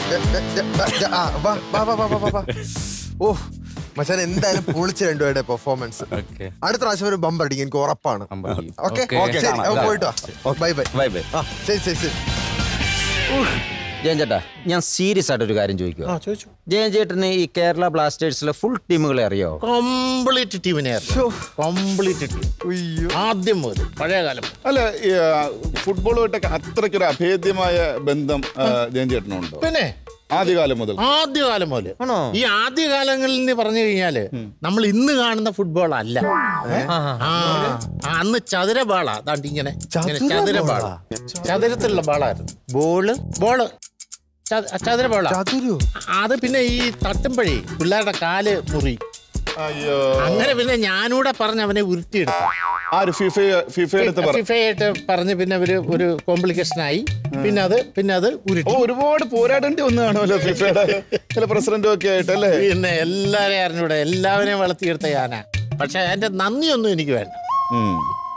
ആ, വാ, വാ, വാ, വാ, വാ, വാ, വാ. ഓ മച്ചാൻ എന്തായാലും പൊളിച്ച് രണ്ടുപേരുടെ പെർഫോമൻസ് ഓക്കെ അടുത്ത പ്രാവശ്യം ഒരു ബമ്പർ അടിക്കും എനിക്ക് ഉറപ്പാണ് ഓക്കെ Okay. ശരി അപ്പൊ പോയിട്ട് വാ ബൈ ബൈ ബൈ ബൈ ആ ശരി ശരി ശരി ജയൻ ചേട്ടാ ഞാൻ സീരിയസ് ആയിട്ട് ഒരു കാര്യം ചോദിക്കുക ആ ചോദിച്ചു ജയൻ ചേട്ടന് ഈ കേരള ബ്ലാസ്റ്റേഴ്സിലെ ഫുൾ ടീമുകളെ അറിയോ കംപ്ലീറ്റ് ടീമിനെ കംപ്ലീറ്റ് ടീം ആദ്യം മുതൽ പഴയ കാലം മുതൽ. അല്ല ഈ, ആ, ഫുട്ബോളുമായിട്ടൊക്കെ അത്രയ്ക്കൊരു അഭേദ്യമായ ബന്ധം ആ, ജയൻ ചേട്ടനുണ്ടോ പിന്നെ ആദ്യകാലം മുതൽ ആദ്യകാലം മുതൽ ആണോ? ഈ ആദ്യകാലങ്ങളിൽ നിന്ന് പറഞ്ഞു കഴിഞ്ഞാല് നമ്മൾ ഇന്ന് കാണുന്ന ഫുട്ബോൾ അല്ല ആ ആ, അന്ന് ചതുര ബാളാ ദാണ്ട് ഇങ്ങനെ ഇങ്ങനെ ചതുര ബാള ചതുരത്തിലുള്ള ബാളായിരുന്നു ബോള് ബോള് ച- ചതുര ബാള ചതുരു അത് പിന്നെ ഈ തട്ടുമ്പഴേ പിള്ളേരുടെ കാല് മുറി അയ്യോ അങ്ങനെ പിന്നെ ഞാനൂടെ പറഞ്ഞ് അവനെ ഉരുട്ടിയെടുത്തു ആര് ഫിഫ ഫിഫ എടുത്ത് പറ ഫിഫയായിട്ട് പറഞ്ഞ് പിന്നെ ഒരു ഒരു കോംപ്ലിക്കേഷൻ ആയി പിന്നെ അത് പിന്നെ അത് ഓ ഉരുട്ടി ഒരുപാട് പോരാടേണ്ടി വന്നു കാണുമല്ലോ ഫിഫയുടെ ചില പ്രസിഡന്റും ഒക്കെ ആയിട്ട് അല്ലേ പിന്നെ എല്ലാരെയും അറിഞ്ഞൂടെ എല്ലാവരെയും വളർത്തിയെടുത്ത ഞാനാ പക്ഷെ അതിന്റെ നന്ദിയൊന്നും എനിക്ക് വേണ്ട ഉം.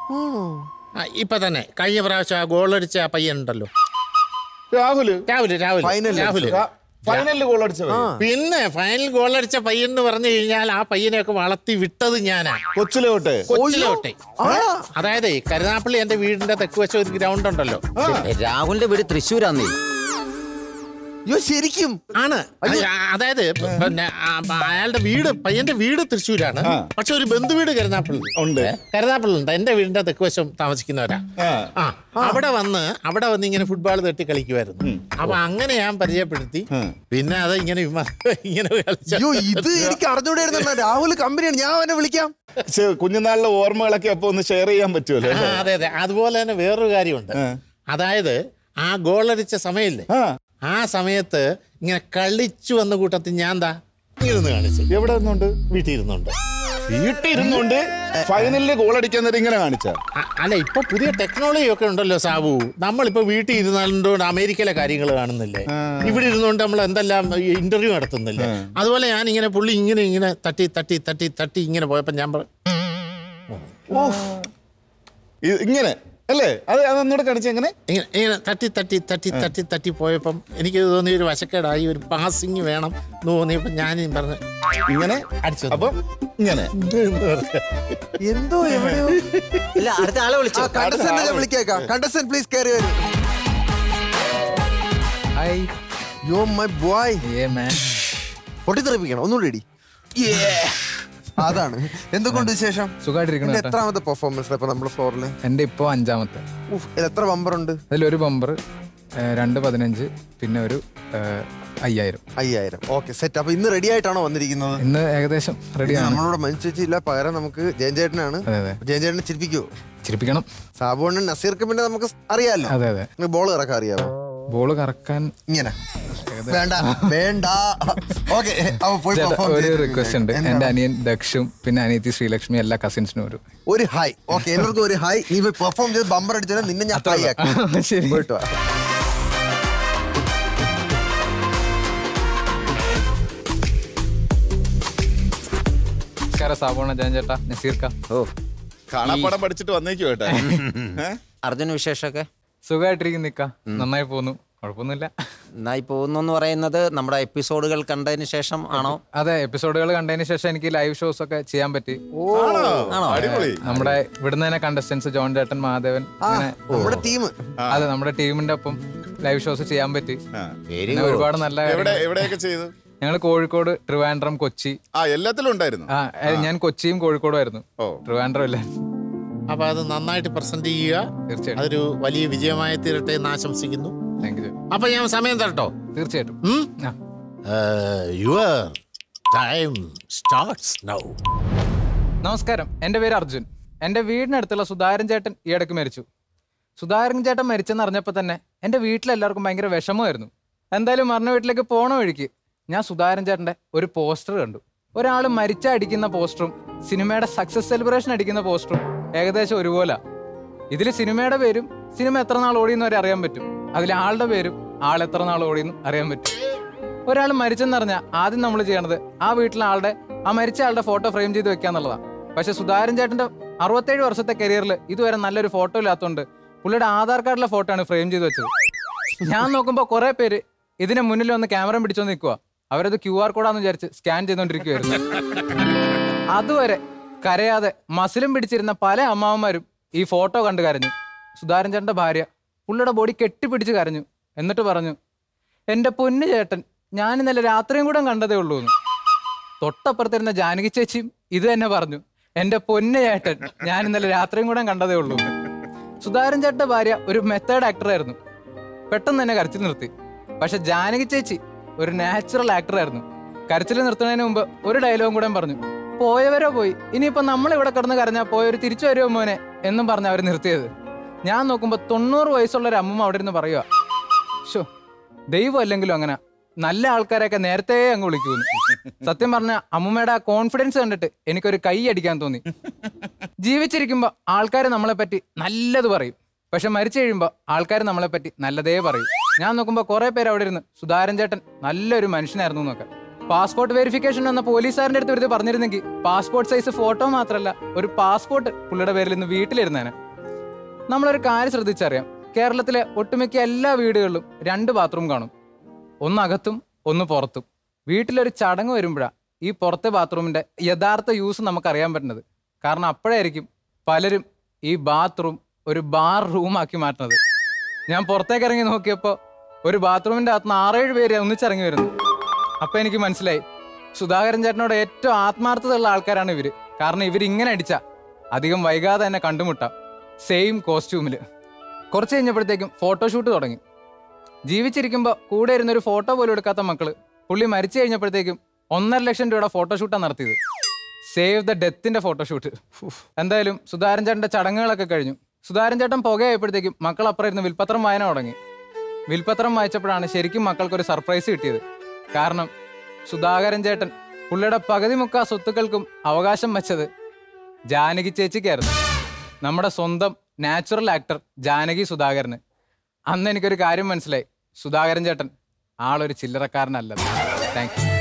ആ, ഇപ്പൊ തന്നെ കഴിഞ്ഞ പ്രാവശ്യം ആ ഗോളടിച്ച ആ പയ്യനുണ്ടല്ലോ രാഹുല് രാഹുല് രാഹുല് Final രാഹുല് ഫൈനലിൽ ഗോൾ അടിച്ചവൻ പിന്നെ ഫൈനൽ ഗോളടിച്ച പയ്യൻ എന്ന് പറഞ്ഞു കഴിഞ്ഞാൽ ആ പയ്യനെയൊക്കെ വളർത്തി വിട്ടത് ഞാനാ കൊച്ചിലെ തൊട്ടേ കൊച്ചിലോട്ടെ അതായത് കരുനാപ്പള്ളി എന്റെ വീടിന്റെ തെക്ക് വശം ഒരു ഗ്രൗണ്ട് ഉണ്ടല്ലോ രാഹുലിന്റെ വീട് തൃശ്ശൂരാന്നേ അയ്യോ ശരിക്കും ആണ് അത് അതായത് പിന്നെ ആ, അയാളുടെ വീട് പയ്യന്റെ വീട് തൃശ്ശൂരാണ് പക്ഷെ ഒരു ബന്ധുവീട് കരുനാപ്പള്ളി ഉണ്ട് കരുനാപ്പള്ളി ഉണ്ട് എന്റെ വീടിന്റെ തെക്ക് വശം താമസിക്കുന്നവരാ ആ. ആ അവിടെ വന്ന് അവിടെ വന്ന് ഇങ്ങനെ ഫുട്ബോൾ തട്ടി കളിക്കുമായിരുന്നു അപ്പൊ അങ്ങനെ ഞാൻ പരിചയപ്പെടുത്തി പിന്നെ അത് ഇങ്ങനെ വിമ- ഇങ്ങനെ കളിച്ച അയ്യോ ഇത് എനിക്ക് അറിഞ്ഞൂടായിരുന്നു രാഹുൽ കമ്പനിയാണ് ഞാൻ അവനെ വിളിക്കാം പക്ഷേ കുഞ്ഞുനാളിലെ ഓർമ്മകളൊക്കെ അപ്പൊ ഒന്ന് ഷെയർ ചെയ്യാൻ പറ്റുമല്ലോ ആ, അതെ അതെ അതുപോലെ തന്നെ വേറൊരു കാര്യമുണ്ട് അതായത് ആ ഗോളടിച്ച സമയമില്ലേ ആ ആ സമയത്ത് ഇങ്ങനെ കളിച്ചു വന്ന കൂട്ടത്തിൽ ഞാൻ എന്താ ഇരുന്ന് കാണിച്ചു എവിടെ നിന്നുണ്ട് വീട്ടിൽ ഇരുന്നുണ്ട് വീട്ടിൽ ഇരുന്നുകൊണ്ട് ഫൈനലിൽ ഗോൾ അടിക്കാൻ നേരം ഇങ്ങനെ കാണിച്ച അ- അല്ല ഇപ്പൊ പുതിയ ടെക്നോളജി ഒക്കെ ഉണ്ടല്ലോ സാബു നമ്മളിപ്പോ വീട്ടിൽ ഇരുന്നുകൊണ്ട് അമേരിക്കയിലെ കാര്യങ്ങൾ കാണുന്നില്ലേ ഇവിടെ ഇരുന്നുകൊണ്ട് നമ്മൾ എന്തെല്ലാം ഇന്റർവ്യൂ നടത്തുന്നില്ലേ അതുപോലെ ഞാൻ ഇങ്ങനെ പുള്ളി ഇങ്ങനെ ഇങ്ങനെ തട്ടി തട്ടി തട്ടി തട്ടി ഇങ്ങനെ പോയപ്പോ ഞാൻ പറ- ഇങ്ങനെ അല്ലേ അത് അതൊന്നുകൂടെ കാണിച്ച എങ്ങനെ ഇങ്ങനെ ഇങ്ങനെ തട്ടി തട്ടി തട്ടി തട്ടി തട്ടി പോയപ്പം എനിക്ക് തോന്നി ഒരു വശക്കേടായി ഒരു പാസിങ് വേണം എന്ന് തോന്നിയപ്പോ ഞാൻ പറഞ്ഞു ഇങ്ങനെ അടിച്ചു അപ്പം ഇങ്ങനെ എന്തോ എവിടെയോ ഇല്ല അടുത്ത ആളെ വിളിച്ചു കണ്ടസ്റ്റന്റ് ഞാൻ വിളിക്കേക്കാം കണ്ടസ്റ്റന്റ് പ്ലീസ് കയറി വരും ഹായ് യോ മൈ ബോയ് ഏ മാൻ പൊട്ടിത്തെറിപ്പിക്കണം ഒന്നുകൂടി ഇടി അതാണ് എന്തൊക്കെയുണ്ട് വിശേഷം സുഖമായിട്ടിരിക്കണം ഇതിന്റെ കേട്ടോ. എത്രാമത്തെ പെർഫോമൻസ് ഇപ്പൊ നമ്മുടെ ഫ്ലോറിൽ എൻ്റെ ഇപ്പോൾ അഞ്ചാമത്തെ എത്ര ബമ്പർ ഉണ്ട് അതിലൊരു ബമ്പർ രണ്ട് പതിനഞ്ച് പിന്നെ ഒരു ഏഹ്, അയ്യായിരം അയ്യായിരം ഓക്കെ സെറ്റ് അപ്പൊ ഇന്ന് റെഡി ആയിട്ടാണോ വന്നിരിക്കുന്നത് ഇന്ന് ഏകദേശം റെഡിയാണ് നമ്മളോട് മനുഷ്യ ഇല്ല പകരം നമുക്ക് ജയൻ ചേട്ടനാണ് അതെ അതെ ജയൻ ചേട്ടനെ ചിരിപ്പിക്കുവോ ചിരിപ്പിക്കണം സാബുണ്ണൻ നസീർക്ക് പിന്നെ നമുക്ക് അറിയാലോ അതെ അതെ ബോൾ ഇറക്കാൻ അറിയാമോ ബോള് കറക്കാൻ ഇങ്ങനെ വേണ്ട വേണ്ട ഓക്കെ അപ്പൊ പോയി ചേട്ടാ, perform ഒരു ചെയ്ത് റിക്വസ്റ്റ് ഉണ്ട് എന്താണ്? എൻ്റെ അനിയൻ ദക്ഷും പിന്നെ അനിയത്തി ശ്രീലക്ഷ്മി എല്ലാ കസിൻസിനും ഒരു ഒരു ഹായ് ഓക്കെ എല്ലാവർക്കും ഒരു ഹായ് നീ പോയി പെർഫോം ചെയ്ത് ബമ്പർ അടിച്ചാൽ നിന്നെ ഞാൻ ഹായ് ആക്കാം ശരി പോയിട്ട് വാ നമസ്കാരം സാബോണ ജയൻ ചേട്ടാ നസീർക്ക ഓ കാണാപ്പാടം പഠിച്ചിട്ട് വന്നേക്കും കേട്ടാ ഏ? അർജുന വിശേഷമൊക്കെ സുഖമായിട്ടിരിക്കും നിക്ക നന്നായി പോന്നു കുഴപ്പമൊന്നുമില്ല നന്നായി പോകുന്നു എന്ന് പറയുന്നത് നമ്മുടെ എപ്പിസോഡുകൾ കണ്ടതിന് ശേഷം ആണോ അതെ എപ്പിസോഡുകൾ കണ്ടതിന് ശേഷം എനിക്ക് ലൈവ് ഷോസ് ഒക്കെ ചെയ്യാൻ പറ്റി ആണോ? അടിപൊളി നമ്മുടെ ഇവിടുന്ന് തന്നെ കണ്ടസ്റ്റൻസ് ജോൺ ചേട്ടൻ മാധവൻ അങ്ങനെ നമ്മുടെ ടീം അതെ നമ്മുടെ ടീമിന്റെ ഒപ്പം ലൈവ് ഷോസ് ചെയ്യാൻ പറ്റി ആ. വെരി പിന്നെ ഒരുപാട് നല്ല എവിടെ എവിടെയൊക്കെ ചെയ്തു ഞങ്ങൾ കോഴിക്കോട് ട്രിവാൻഡ്രം കൊച്ചി ആ എല്ലാത്തിലും ഉണ്ടായിരുന്നു ആ ഏ, ഞാൻ കൊച്ചിയും കോഴിക്കോടും ആയിരുന്നു ഓ ട്രിവാൻഡ്രം അല്ലേ അപ്പൊ അത് നന്നായിട്ട് പ്രസന്റ് ചെയ്യുക തീർച്ചയായിട്ടും അതൊരു വലിയ വിജയമായി തീരട്ടെ എന്ന് ആശംസിക്കുന്നു താങ്ക് യു അപ്പൊ ഞാൻ സമയം തരട്ടോ തീർച്ചയായിട്ടും ആ. യുവർ ടൈം സ്റ്റാർട്ട്സ് നൗ നമസ്കാരം എൻ്റെ പേര് അർജുൻ എൻ്റെ വീടിനടുത്തുള്ള സുധാരൻ ചേട്ടൻ ഈ ഇടയ്ക്ക് മരിച്ചു സുധാരൻ ചേട്ടൻ മരിച്ചെന്ന് അറിഞ്ഞപ്പോൾ തന്നെ എൻ്റെ വീട്ടിലെല്ലാവർക്കും ഭയങ്കര വിഷമമായിരുന്നു എന്തായാലും മരണ വീട്ടിലേക്ക് പോണ വഴിക്ക് ഞാൻ സുധാരൻ ചേട്ടൻ്റെ ഒരു പോസ്റ്റർ കണ്ടു ഒരാൾ മരിച്ച അടിക്കുന്ന പോസ്റ്ററും സിനിമയുടെ സക്സസ് സെലിബ്രേഷൻ അടിക്കുന്ന പോസ്റ്ററും ഏകദേശം ഒരുപോലെ ഇതിൽ സിനിമയുടെ പേരും സിനിമ എത്ര നാൾ ഓടിയെന്ന് വരെ അറിയാൻ പറ്റും അതിൽ ആളുടെ പേരും ആൾ എത്ര നാൾ ഓടിയെന്നും അറിയാൻ പറ്റും ഒരാൾ മരിച്ചെന്ന് പറഞ്ഞാൽ ആദ്യം നമ്മൾ ചെയ്യണത് ആ വീട്ടിലെ ആളുടെ ആ മരിച്ച ആളുടെ ഫോട്ടോ ഫ്രെയിം ചെയ്ത് വെക്കുക എന്നുള്ളതാണ് പക്ഷെ സുധാരൻ ചേട്ടന്റെ അറുപത്തേഴ് വർഷത്തെ കരിയറിൽ ഇതുവരെ നല്ലൊരു ഫോട്ടോ ഇല്ലാത്തതുകൊണ്ട് പുള്ളിയുടെ ആധാർ കാർഡിലെ ഫോട്ടോ ആണ് ഫ്രെയിം ചെയ്ത് വെച്ചത് ഞാൻ നോക്കുമ്പോൾ കുറെ പേര് ഇതിന് മുന്നിൽ വന്ന് ക്യാമറ പിടിച്ചോണ്ട് നിൽക്കുക അവരത് ക്യു ആർ കോഡാന്ന് വിചാരിച്ച് സ്കാൻ ചെയ്തോണ്ടിരിക്കുവായിരുന്നു അതുവരെ കരയാതെ മസിലും പിടിച്ചിരുന്ന പല അമ്മാവന്മാരും ഈ ഫോട്ടോ കണ്ട് കരഞ്ഞു സുധാരൻ ചേട്ടന്റെ ഭാര്യ പുള്ളിയുടെ ബോഡി കെട്ടിപ്പിടിച്ച് കരഞ്ഞു എന്നിട്ട് പറഞ്ഞു എൻ്റെ പൊന്നു ചേട്ടൻ ഞാൻ ഇന്നലെ രാത്രിയും കൂടെ കണ്ടതേ ഉള്ളൂ എന്ന് തൊട്ടപ്പുറത്തിരുന്ന ജാനകി ചേച്ചിയും ഇത് തന്നെ പറഞ്ഞു എൻ്റെ പൊന്നു ചേട്ടൻ ഞാൻ ഇന്നലെ രാത്രിയും കൂടെ കണ്ടതേ ഉള്ളൂ എന്ന്. സുധാരൻ ചേട്ടന്റെ ഭാര്യ ഒരു മെത്തേഡ് ആക്ടറായിരുന്നു പെട്ടെന്ന് തന്നെ കരച്ചിൽ നിർത്തി പക്ഷെ ജാനകി ചേച്ചി ഒരു നാച്ചുറൽ ആക്ടറായിരുന്നു കരച്ചിൽ നിർത്തുന്നതിന് മുമ്പ് ഒരു ഡയലോഗും കൂടെ പറഞ്ഞു പോയവരോ പോയി ഇനിയിപ്പോ നമ്മൾ ഇവിടെ കിടന്ന് കരഞ്ഞാൽ പോയവർ തിരിച്ചു വരുമോ മോനെ എന്നും പറഞ്ഞ് അവർ നിർത്തിയത് ഞാൻ നോക്കുമ്പോൾ തൊണ്ണൂറ് വയസ്സുള്ള ഒരു അമ്മൂമ്മ അവിടെ ഇരുന്ന് പറയുക ഷോ ദൈവം അല്ലെങ്കിലും അങ്ങനെ നല്ല ആൾക്കാരെയൊക്കെ നേരത്തെ അങ്ങ് വിളിക്കുന്നു സത്യം പറഞ്ഞ അമ്മൂമ്മയുടെ ആ കോൺഫിഡൻസ് കണ്ടിട്ട് എനിക്കൊരു കൈ അടിക്കാൻ തോന്നി ജീവിച്ചിരിക്കുമ്പോൾ ആൾക്കാർ നമ്മളെ പറ്റി നല്ലത് പറയും പക്ഷെ മരിച്ചു കഴിയുമ്പോൾ ആൾക്കാർ നമ്മളെ പറ്റി നല്ലതേ പറയും ഞാൻ നോക്കുമ്പോൾ കുറെ പേര് അവിടെ ഇരുന്ന് സുധാരൻ ചേട്ടൻ നല്ലൊരു മനുഷ്യനായിരുന്നു എന്നൊക്കെ പാസ്പോർട്ട് വെരിഫിക്കേഷൻ എന്ന പോലീസുകാരൻ്റെ അടുത്ത് വെറുതെ പറഞ്ഞിരുന്നെങ്കിൽ പാസ്പോർട്ട് സൈസ് ഫോട്ടോ മാത്രമല്ല ഒരു പാസ്പോർട്ട് പുള്ളിയുടെ പേരിൽ നിന്ന് വീട്ടിലിരുന്നേനെ നമ്മളൊരു കാര്യം ശ്രദ്ധിച്ചറിയാം കേരളത്തിലെ ഒട്ടുമിക്ക എല്ലാ വീടുകളിലും രണ്ട് ബാത്റൂം കാണും ഒന്ന് അകത്തും ഒന്ന് പുറത്തും വീട്ടിലൊരു ചടങ്ങ് വരുമ്പോഴാണ് ഈ പുറത്തെ ബാത്റൂമിന്റെ യഥാർത്ഥ യൂസ് നമുക്ക് അറിയാൻ പറ്റുന്നത് കാരണം അപ്പോഴായിരിക്കും പലരും ഈ ബാത്റൂം ഒരു ബാർ റൂമാക്കി മാറ്റുന്നത് ഞാൻ പുറത്തേക്ക് ഇറങ്ങി നോക്കിയപ്പോൾ ഒരു ബാത്റൂമിന്റെ അകത്ത് നിന്ന് ആറേഴ് പേര് ഒന്നിച്ചിറങ്ങി വരുന്നു അപ്പൊ എനിക്ക് മനസ്സിലായി സുധാകരൻ ചേട്ടനോട് ഏറ്റവും ആത്മാർത്ഥതയുള്ള ആൾക്കാരാണ് ഇവര് കാരണം ഇവർ ഇങ്ങനെ അടിച്ച അധികം വൈകാതെ തന്നെ കണ്ടുമുട്ടാം സെയിം കോസ്റ്റ്യൂമിൽ കുറച്ച് കഴിഞ്ഞപ്പോഴത്തേക്കും ഫോട്ടോഷൂട്ട് തുടങ്ങി ജീവിച്ചിരിക്കുമ്പോൾ കൂടെ ഇരുന്നൊരു ഫോട്ടോ പോലും എടുക്കാത്ത മക്കള് പുള്ളി മരിച്ചു കഴിഞ്ഞപ്പോഴത്തേക്കും ഒന്നര ലക്ഷം രൂപയുടെ ഫോട്ടോഷൂട്ടാണ് നടത്തിയത് സേവ് ദ ഡെത്തിന്റെ ഫോട്ടോഷൂട്ട് എന്തായാലും സുധാരൻ ചേട്ടന്റെ ചടങ്ങുകളൊക്കെ കഴിഞ്ഞു സുധാരൻ ചേട്ടൻ പുകയായപ്പോഴത്തേക്കും മക്കൾ അപ്പുറം ഇരുന്ന് വിൽപ്പത്രം വായന തുടങ്ങി വിൽപ്പത്രം വായിച്ചപ്പോഴാണ് ശരിക്കും മക്കൾക്കൊരു സർപ്രൈസ് കിട്ടിയത് കാരണം സുധാകരൻ ചേട്ടൻ പുള്ളിയുടെ പകുതി മുക്കാ സ്വത്തുക്കൾക്കും അവകാശം വെച്ചത് ജാനകി ചേച്ചിക്കായിരുന്നു നമ്മുടെ സ്വന്തം നാച്ചുറൽ ആക്ടർ ജാനകി സുധാകരന് അന്ന് എനിക്കൊരു കാര്യം മനസ്സിലായി സുധാകരൻ ചേട്ടൻ ആളൊരു ചില്ലറക്കാരനല്ല താങ്ക് യു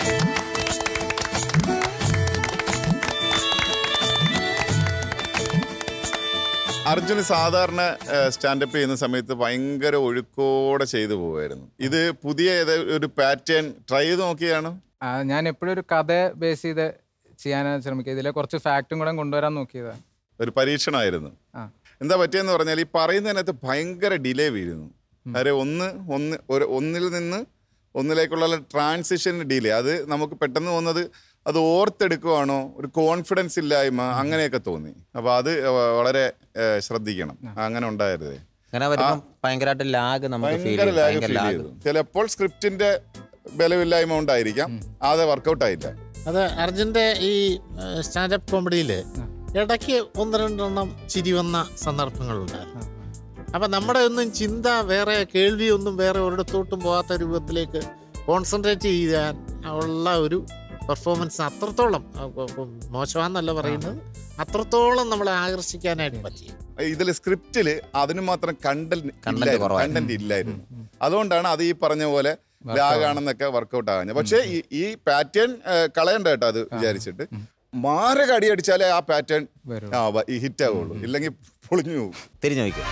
അർജുന് സാധാരണ സ്റ്റാൻഡപ്പ് ചെയ്യുന്ന സമയത്ത് ഭയങ്കര ഒഴുക്കോടെ ചെയ്തു പോവായിരുന്നു ഇത് പുതിയ ഏത് ഒരു പാറ്റേൺ ട്രൈ ചെയ്ത് നോക്കിയാണ് ആ, ഞാൻ എപ്പോഴും ഒരു കഥ ബേസ് ചെയ്ത് ചെയ്യാനാണ് ശ്രമിക്കുക ഇതിലെ കുറച്ച് ഫാക്റ്റും കൂടെ കൊണ്ടുവരാൻ നോക്കിയതാണ് ഒരു പരീക്ഷണമായിരുന്നു ആ. എന്താ പറ്റിയെന്ന് പറഞ്ഞാൽ ഈ പറയുന്നതിനകത്ത് ഭയങ്കര ഡിലേ വീഴുന്നു കാര്യം ഒന്ന് ഒന്ന് ഒരു ഒന്നിൽ നിന്ന് ഒന്നിലേക്കുള്ള ട്രാൻസിഷൻ ഡിലേ അത് നമുക്ക് പെട്ടെന്ന് തോന്നുന്നത് അത് ഓർത്തെടുക്കുവാണോ ഒരു കോൺഫിഡൻസ് ഇല്ലായ്മ അങ്ങനെയൊക്കെ തോന്നി അപ്പോൾ അത് വളരെ ഏഹ്, ശ്രദ്ധിക്കണം അങ്ങനെ ഉണ്ടായിരുന്നേ അങ്ങനെ വരുമ്പോൾ ഭയങ്കരമായിട്ട് ലാഗ് നമുക്ക് ഫീൽ ഭയങ്കര ചെയ്യും ലാഗ് ഭയങ്കര ഫീൽ ലാഗ് ചെയ്തു ചിലപ്പോൾ സ്ക്രിപ്റ്റിന്റെ ബലമില്ലായ്മ ഉണ്ടായിരിക്കാം അത് വർക്കൗട്ട് ആയില്ല അത് അർജുൻ്റെ ഈ സ്റ്റാൻഡപ്പ് കോമഡിയിൽ ഇടയ്ക്ക് ഒന്ന് രണ്ടെണ്ണം ചിരി വന്ന സന്ദർഭങ്ങളുണ്ടായിരുന്നു അപ്പം നമ്മുടെ ഒന്നും ചിന്ത വേറെ കേൾവിയൊന്നും വേറെ ഒരിടത്തോട്ടും പോകാത്ത രൂപത്തിലേക്ക് കോൺസെൻട്രേറ്റ് ചെയ്യാൻ ഉള്ള ഒരു പെർഫോമൻസ് അത്രത്തോളം അഹ് ഇപ്പൊ- ഇപ്പൊ മോശമാന്നല്ല പറയുന്നത് അത്രത്തോളം നമ്മളെ ആകർഷിക്കാനായിട്ട് പറ്റി ഇതിൽ സ്ക്രിപ്റ്റില് അതിന് മാത്രം കണ്ടന്റ് Content കുറവായിരുന്നു. കണ്ടന്റ് ഇല്ലായിരുന്നു അതുകൊണ്ടാണ് അത് ഈ പറഞ്ഞ പോലെ ലാഗാണെന്നൊക്കെ വർക്കൗട്ട് ആകുന്നത് പക്ഷേ ഈ ഈ പാറ്റേൺ കളയണ്ട കേട്ടോ അത് വിചാരിച്ചിട്ട് മാരക അടി അടിച്ചാലേ ആ പാറ്റേൺ വരും. ഈ ഹിറ്റ് ആവുള്ളൂ ഇല്ലെങ്കിൽ പൊളിഞ്ഞു പോകും തിരിഞ്ഞു നോക്കും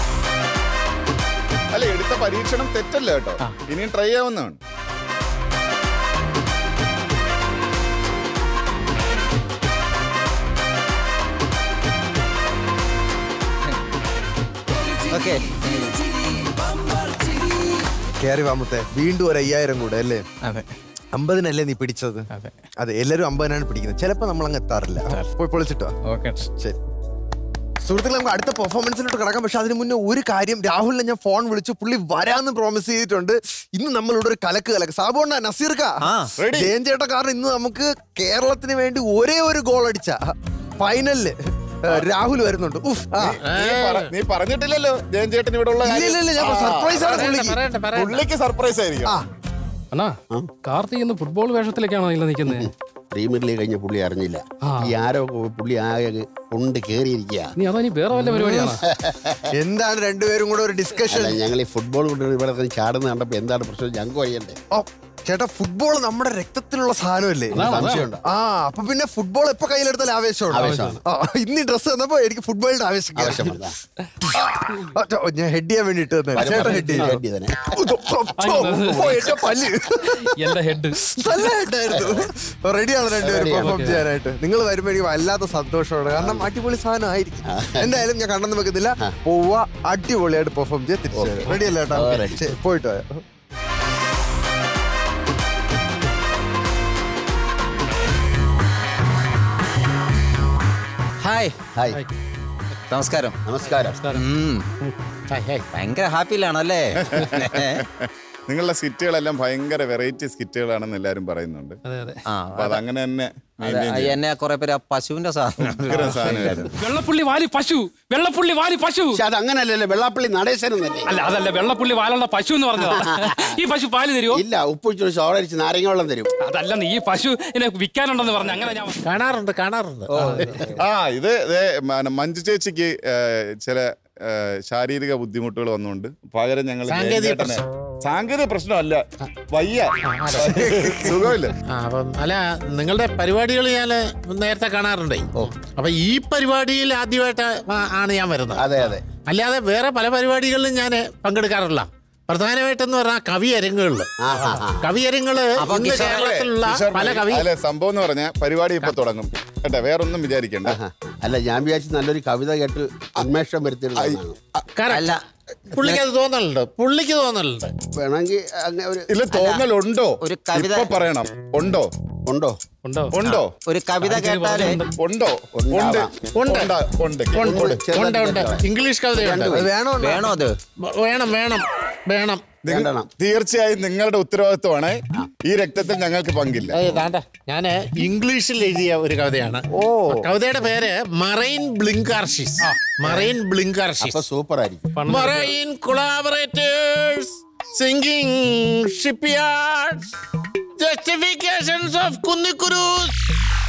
അല്ല എടുത്ത പരീക്ഷണം തെറ്റല്ല കേട്ടോ ഇനിയും ട്രൈ ചെയ്യാവുന്നതാണ് ഓക്കെ കയറി വാമത്തെ വീണ്ടും ഒരു അയ്യായിരം കൂടെ അല്ലേ അതെ അമ്പതിനല്ലേ നീ പിടിച്ചത് അതെ അതെ എല്ലാരും അമ്പതിനാണ് പിടിക്കുന്നത് ചിലപ്പോ നമ്മൾ അങ്ങ് എത്താറില്ല പോയി പൊളിച്ചിട്ടോ ഓക്കെ ശരി സുഹൃത്തുക്കളെ നമുക്ക് അടുത്ത പെർഫോമൻസിലോട്ട് കിടക്കാം പക്ഷെ അതിന് മുന്നേ ഒരു കാര്യം രാഹുലിനെ ഞാൻ ഫോൺ വിളിച്ചു പുള്ളി വരാന്ന് പ്രോമിസ് ചെയ്തിട്ടുണ്ട് ഇന്ന് നമ്മളിവിടെ ഒരു കലക്ക് കലക്ക് സാബോണ്ട നസീർക്ക ആ, ready. ജയൻ ചേട്ട കാരണം ഇന്ന് നമുക്ക് കേരളത്തിന് വേണ്ടി ഒരേ ഒരു ഗോൾ അടിച്ച ഫൈനലില് രാഹുൽ വരുന്നുണ്ട് ഉഫ് ആ. നീ പറ- നീ പറഞ്ഞിട്ടില്ലല്ലോ ജയൻ ചേട്ടൻ ഇവിടെ ഉള്ള ഇല്ല, ഇല്ല, ഇല്ല, ഞാൻ സർപ്രൈസ് ആണ് പുള്ളിക്ക് പറയട്ടെ പറയട്ടെ പുള്ളിക്ക് സർപ്രൈസ് ആയിരിക്കും ആ അണ്ണാ കാർത്തിക് ഇന്ന് ഫുട്ബോൾ വേഷത്തിലേക്കാണോ ഇല്ല നിൽക്കുന്നത് പ്രീമിയർ ലീഗ് കഴിഞ്ഞ പുള്ളി അറിഞ്ഞില്ല ഈ ആരോ പുള്ളി ആകെ കൊണ്ട് കേറിയിരിക്കുക നീ അതോ ഇനി വേറെ വല്ല പരിപാടിയാണോ എന്താണ് രണ്ടുപേരും കൂടെ ഒരു ഡിസ്കഷൻ അല്ല ഞങ്ങൾ ഈ ഫുട്ബോൾ കൊണ്ട് ഇവിടെ നിന്ന് ചാടുന്ന കണ്ടപ്പോ എന്താണ് പ്രശ്നം ഞങ്ങൾക്ക് അറിയണ്ടേ ഓ ചേട്ടാ ഫുട്ബോൾ നമ്മുടെ രക്തത്തിലുള്ള സാധനമല്ലേ സംശയമുണ്ട് ആ അപ്പൊ പിന്നെ ഫുട്ബോൾ എപ്പോ കയ്യിലെടുത്താൽ ആവേശമുണ്ട് ആവേശമാണ്. ആ, ഇന്ന് ഡ്രസ് തന്നപ്പോ എനിക്ക് ഫുട്ബോളിന്റെ ആവേശം കേറി. ആവശ്യം വന്നതാ. ആ, ചോ, ഞാൻ ഹെഡ് ചെയ്യാൻ വേണ്ടിട്ട് ചേട്ടാ ഹെഡ് ചെയ്യാം ഹെഡ് ചെയ്തേനെ. പല്ല് എന്റെ ഹെഡ് നല്ല ഹെഡായിരുന്നു റെഡിയാണ് രണ്ടുപേരും Ready ആണ്. പെർഫോം ചെയ്യാനായിട്ട് നിങ്ങൾ വരുമ്പോ എനിക്ക് വല്ലാത്ത സന്തോഷമാണ് കാരണം അടിപൊളി സാധനം ആയിരിക്കും എന്തായാലും ഞാൻ കണ്ടെന്ന് വെക്കുന്നില്ല പോവുക അടിപൊളിയായിട്ട് പെർഫോം ചെയ്യാൻ തിരിച്ചു റെഡി അല്ലേ ചേട്ടാ ഓ, ready. ശരി, പോയിട്ട് പോയോ ഹായ് ഹായ് നമസ്കാരം നമസ്കാരം ഉം. ഭയങ്കര ഹാപ്പിയിലാണല്ലേ നിങ്ങളുടെ സ്കിറ്റുകളെല്ലാം ഭയങ്കര വെറൈറ്റി സ്കിറ്റുകളാണെന്ന് എല്ലാവരും പറയുന്നുണ്ട് അതെ അതെ ആ അപ്പൊ അതങ്ങനെ തന്നെ അതെ, maintain ചെയ്യാം. എന്നെ കുറെ പേര് ആ പശുവിന്റെ സാധനം ഭയങ്കര സാധനമായിരുന്നു വെള്ളപ്പുള്ളി വാലി പശു വെള്ളപ്പുള്ളി വാലി പശു പക്ഷെ അത് അങ്ങനല്ലല്ലോ വെള്ളാപ്പള്ളി നടേശനം തന്നെ അല്ല അതല്ല വെള്ളപ്പുള്ളി വാലുള്ള പശു എന്ന് പറഞ്ഞതാ ഈ പശു പാല് തരുമോ ഇല്ല ഉപ്പൊഴിച്ചു ചോറടിച്ച് നാരങ്ങ വെള്ളം തരും അതല്ല ഈ പശു എന്നെ വിൽക്കാനുണ്ടെന്ന് പറഞ്ഞു അങ്ങനെ ഞാൻ കാണാറുണ്ട് കാണാറുണ്ട് ആ ഇത് ദേ മ- മഞ്ജു ചേച്ചിക്ക് ഏഹ്, ചില ഏഹ്, ശാരീരിക ബുദ്ധിമുട്ടുകൾ വന്നുകൊണ്ട് പകരം ഞങ്ങൾ സാങ്കേതിക ജയൻചേട്ടനെ- സാങ്കേതിക പ്രശ്നമല്ല വയ്യ സുഖമില്ല ആ അപ്പം അല്ല നിങ്ങളുടെ പരിപാടികൾ ഞാൻ നേരത്തെ കാണാറുണ്ടേ അപ്പൊ ഈ പരിപാടിയിൽ ആദ്യമായിട്ട് ആ- ആണ് ഞാൻ വരുന്നത് അതെ അതെ അല്ലാതെ വേറെ പല പരിപാടികളിലും ഞാൻ പങ്കെടുക്കാറില്ല പ്രധാനമായിട്ടെന്ന് പറഞ്ഞാൽ കവിയരങ്ങുകളിൽ ആ ആ ആ കവിയരങ്ങള് അപ്പൊ ഇന്ന് കിഷോർ കേരളത്തിലുള്ള കിഷോർ പല ഭായ്, കവി അല്ല സംഭവം എന്ന് പറഞ്ഞാൽ പരിപാടി ഇപ്പൊ തുടങ്ങും കേട്ടോ വേറൊന്നും വിചാരിക്കണ്ട ആഹാ. അല്ല ഞാൻ വിചാരിച്ചു നല്ലൊരു കവിത കേട്ട് ഉന്മേഷം വരുത്തിയിട്ടുള്ളതാണ് Correct. അല്ല പുള്ളിക്ക് അത് തോന്നലുണ്ട് പുള്ളിക്ക് തോന്നലുണ്ട് വേണമെങ്കിൽ അങ്ങനെ ഒരു ഇല്ല തോന്നലുണ്ടോ ഒരു കവിത- ഇപ്പൊ പറയണം ഉണ്ടോ ഉണ്ടോ ഉണ്ടോ ഉണ്ടോ ഒരു കവിത കേട്ടാലേ ഉണ്ടോ ഉണ്ട് ഉണ്ടാവാം. ഉണ്ട് ഉണ്ട് ഉണ്ട് ഉണ്ട്. ഉണ്ട് ഉണ്ട് ഇംഗ്ലീഷ് കവിതയുണ്ട് അത് വേണോ വേണോ അത് വേണം വേണം വേണം നിങ്ങ- വേണ്ടണം. തീർച്ചയായും നിങ്ങളുടെ ഉത്തരവാദിത്വമാണ് ഈ രക്തത്തിൽ ഞങ്ങൾക്ക് പങ്കില്ല ഏയ് ദാണ്ട ഞാന് ഇംഗ്ലീഷിൽ എഴുതിയ ഒരു കവിതയാണ് ഓ കവിതയുടെ പേര് മറൈൻ ബ്ലിങ്കാർഷിസ് മറൈൻ അപ്പൊ ബ്ലിങ്കാർഷിസ് സൂപ്പർ ആയിരിക്കും marine collaborators singing shipyards justifications of കുന്നിക്കുരൂസ്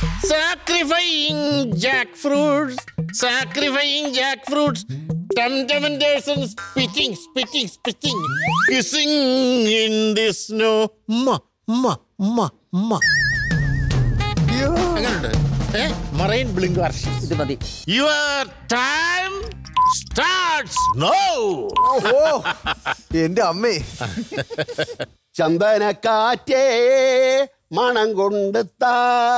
sacrificing jackfruits sacrificing jackfruits Temptations spitting, spitting, spitting, kissing in the snow. Ma, ma, ma, ma. എങ്ങനെയുണ്ട് ഏ മറൈൻ ബ്ലിങ്ക് വർഷം ഇത് മതി യുവർ ടൈം സ്റ്റാർട്ട്സ് നോ ഓ എന്റെ അമ്മേ ചന്ദന കാറ്റേ മണം കൊണ്ട് താ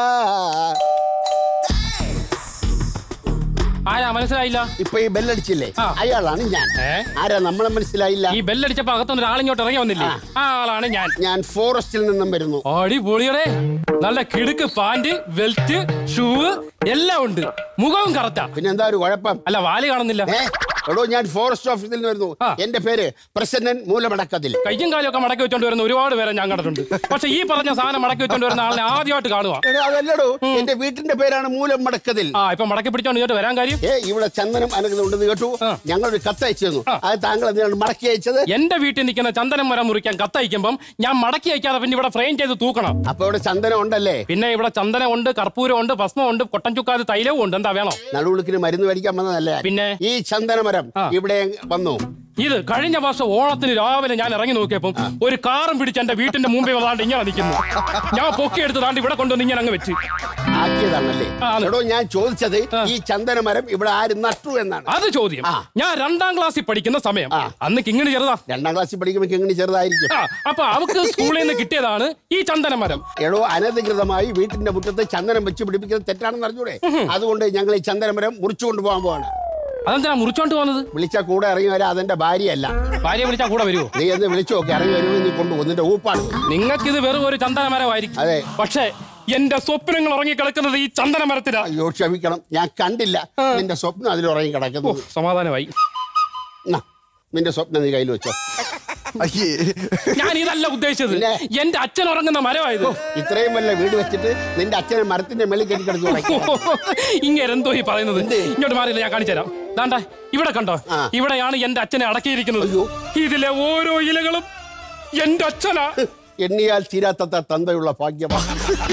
ആരാ മനസ്സിലായില്ല ഇപ്പൊ ഈ ബെല്ലടിച്ചില്ലേ ആ. അയാളാണ് ഞാൻ ഏ? ആരാ നമ്മളെ മനസ്സിലായില്ല ഈ ബെല്ലടിച്ചപ്പോ അകത്തുനിന്ന് ഒരാളിങ്ങോട്ട് ഇറങ്ങി വന്നില്ലേ ആ ആളാണ് ഞാൻ ഞാൻ ഫോറസ്റ്റിൽ നിന്നും വരുന്നു അടിപൊളിയുടെ നല്ല കിടുക്ക് പാന്റ് ബെൽറ്റ് ഷൂ എല്ലാം ഉണ്ട് മുഖവും കറക്റ്റാ പിന്നെ എന്താ ഒരു കുഴപ്പം അല്ല വാല് കാണുന്നില്ല ഏ എടോ ഞാൻ ഫോറസ്റ്റ് ഓഫീസിൽ നിന്ന് വരുന്നു ആ. എന്റെ പേര് പ്രസിഡന്റ് മൂലമടക്കത്തിൽ കയ്യും കാലും ഒക്കെ മടക്കി വെച്ചോണ്ട് വരുന്ന ഒരുപാട് പേരെ ഞാൻ കണ്ടിട്ടുണ്ട് പക്ഷെ ഈ പറഞ്ഞ സാധനം മടക്കി വെച്ചോണ്ട് വരുന്ന ആളിനെ ആദ്യമായിട്ട് കാണുക എടോ, അതല്ലടോ എന്റെ വീട്ടിന്റെ പേരാണ് മൂലം മടക്കത്തിൽ ആ ഇപ്പൊ മടക്കി പിടിച്ചോണ്ട് ഇങ്ങോട്ട് വരാൻ കാര്യം ഏ ഇവിടെ ചന്ദനം അനങ്ങുന്നുണ്ടെന്ന് കേട്ടു ആ. ഞങ്ങളൊരു കത്ത് അയച്ചു തന്നു ആ. അത് താങ്കൾ എന്തിനാണ് മടക്കി അയച്ചത് എന്റെ വീട്ടിൽ നിൽക്കുന്ന ചന്ദനം മരം മുറിക്കാൻ കത്തയക്കുമ്പം ഞാൻ മടക്കി അയക്കാതെ പിന്നെ ഇവിടെ ഫ്രെയിം ചെയ്ത് തൂക്കണം അപ്പൊ ഇവിടെ ചന്ദനം ഉണ്ടല്ലേ പിന്നെ ഇവിടെ ചന്ദനം ഉണ്ട് കർപ്പൂരം ഉണ്ട് ഭസ്മം ഉണ്ട് കൊട്ടൻ ചുക്കാതെ തൈലവും ഉണ്ട് എന്താ വേണോ നടുവുളുക്കിന് മരുന്ന് മേടിക്കാൻ വന്നതല്ലേ പിന്നെ? ഈ ചന്ദനമരം ആ. ഇവിടെ വന്നു ഇത് കഴിഞ്ഞ വർഷം ഓണത്തിന് രാവിലെ ഞാൻ ഇറങ്ങി നോക്കിയപ്പം ഒരു കാറും പിടിച്ച് എന്റെ വീട്ടിന്റെ മുമ്പിൽ വന്നാണ്ട് ഇങ്ങനെ നിൽക്കുന്നു ഞാൻ പൊക്കിയെടുത്ത് താണ്ട് ഇവിടെ കൊണ്ടുവന്ന് ഇങ്ങനെ അങ്ങ് വെച്ച് ആക്കിയതാണല്ലേ ആ, ആണ്. എടോ ഞാൻ ചോദിച്ചത് ആ. ഈ ചന്ദനമരം ഇവിടെ ആര് നട്ടു എന്നാണ് അത് ചോദ്യം ആ. ഞാൻ രണ്ടാം ക്ലാസ്സിൽ പഠിക്കുന്ന സമയം ആ. അന്ന് കിങ്ങിണി ചെറുതാ രണ്ടാം ക്ലാസ്സിൽ പഠിക്കുമ്പോൾ എങ്ങനെ ചെറുതായിരിക്കും ആ അപ്പൊ അവക്ക് സ്കൂളിൽ നിന്ന് കിട്ടിയതാണ് ഈ ചന്ദന മരം എടോ അനധികൃതമായി വീട്ടിന്റെ മുറ്റത്ത് ചന്ദനം വെച്ച് പിടിപ്പിക്കുന്നത് തെറ്റാണെന്ന് അറിഞ്ഞൂടെ അതുകൊണ്ട് ഞങ്ങൾ ഈ ചന്ദനമരം മുറിച്ചു കൊണ്ടുപോകാൻ പോവാണ് അതെന്താ മുറിച്ചോണ്ട് പോകുന്നത് വിളിച്ച കൂടെ ഇറങ്ങി വരാൻ അതെന്റെ ഭാര്യയല്ല ഭാര്യ വിളിച്ചാ കൂടെ വരുമോ നീ എന്ന് വിളിച്ചു നോക്കി ഇറങ്ങി വരുമ്പോൾ നീ കൊണ്ടുപോകും നിന്റെ ഊപ്പാണ് നിങ്ങൾക്കിത് വെറും ഒരു ചന്ദന മരമായിരിക്കും അതെ. പക്ഷേ എന്റെ സ്വപ്നങ്ങൾ ഉറങ്ങി കിടക്കുന്നത് ഈ ചന്ദന മരത്തിലാ അയ്യോ ക്ഷമിക്കണം ഞാൻ കണ്ടില്ല നിന്റെ സ്വപ്നം അതിൽ ഉറങ്ങി ഓ കിടക്കുന്നു സമാധാനമായി നാ, നിന്റെ സ്വപ്നം നീ കയ്യിൽ വെച്ചോ അയ്യേ ഞാൻ ഇതല്ല ഉദ്ദേശിച്ചത് പിന്നെ? എന്റെ അച്ഛൻ ഉറങ്ങുന്ന മരമായത് ഇത്രയും വല്ല വീട് വെച്ചിട്ട് നിന്റെ അച്ഛനെ മരത്തിന്റെ മേളിൽ കെട്ടി കിടന്നു ഇങ്ങനെന്തോ ഈ പറയുന്നത് ഇങ്ങോട്ട് മാറിയില്ല ഞാൻ കാണിച്ചു തരാം ദാണ്ട ഇവിടെ കണ്ടോ ആ. ഇവിടെയാണ് എന്റെ അച്ഛനെ അടക്കിയിരിക്കുന്നത് അയ്യോ. ഇതിലെ ഓരോ ഇലകളും എന്റെ അച്ഛനാ എണ്ണിയാൽ തീരാത്ത തന്തയുള്ള ഭാഗ്യമാണ്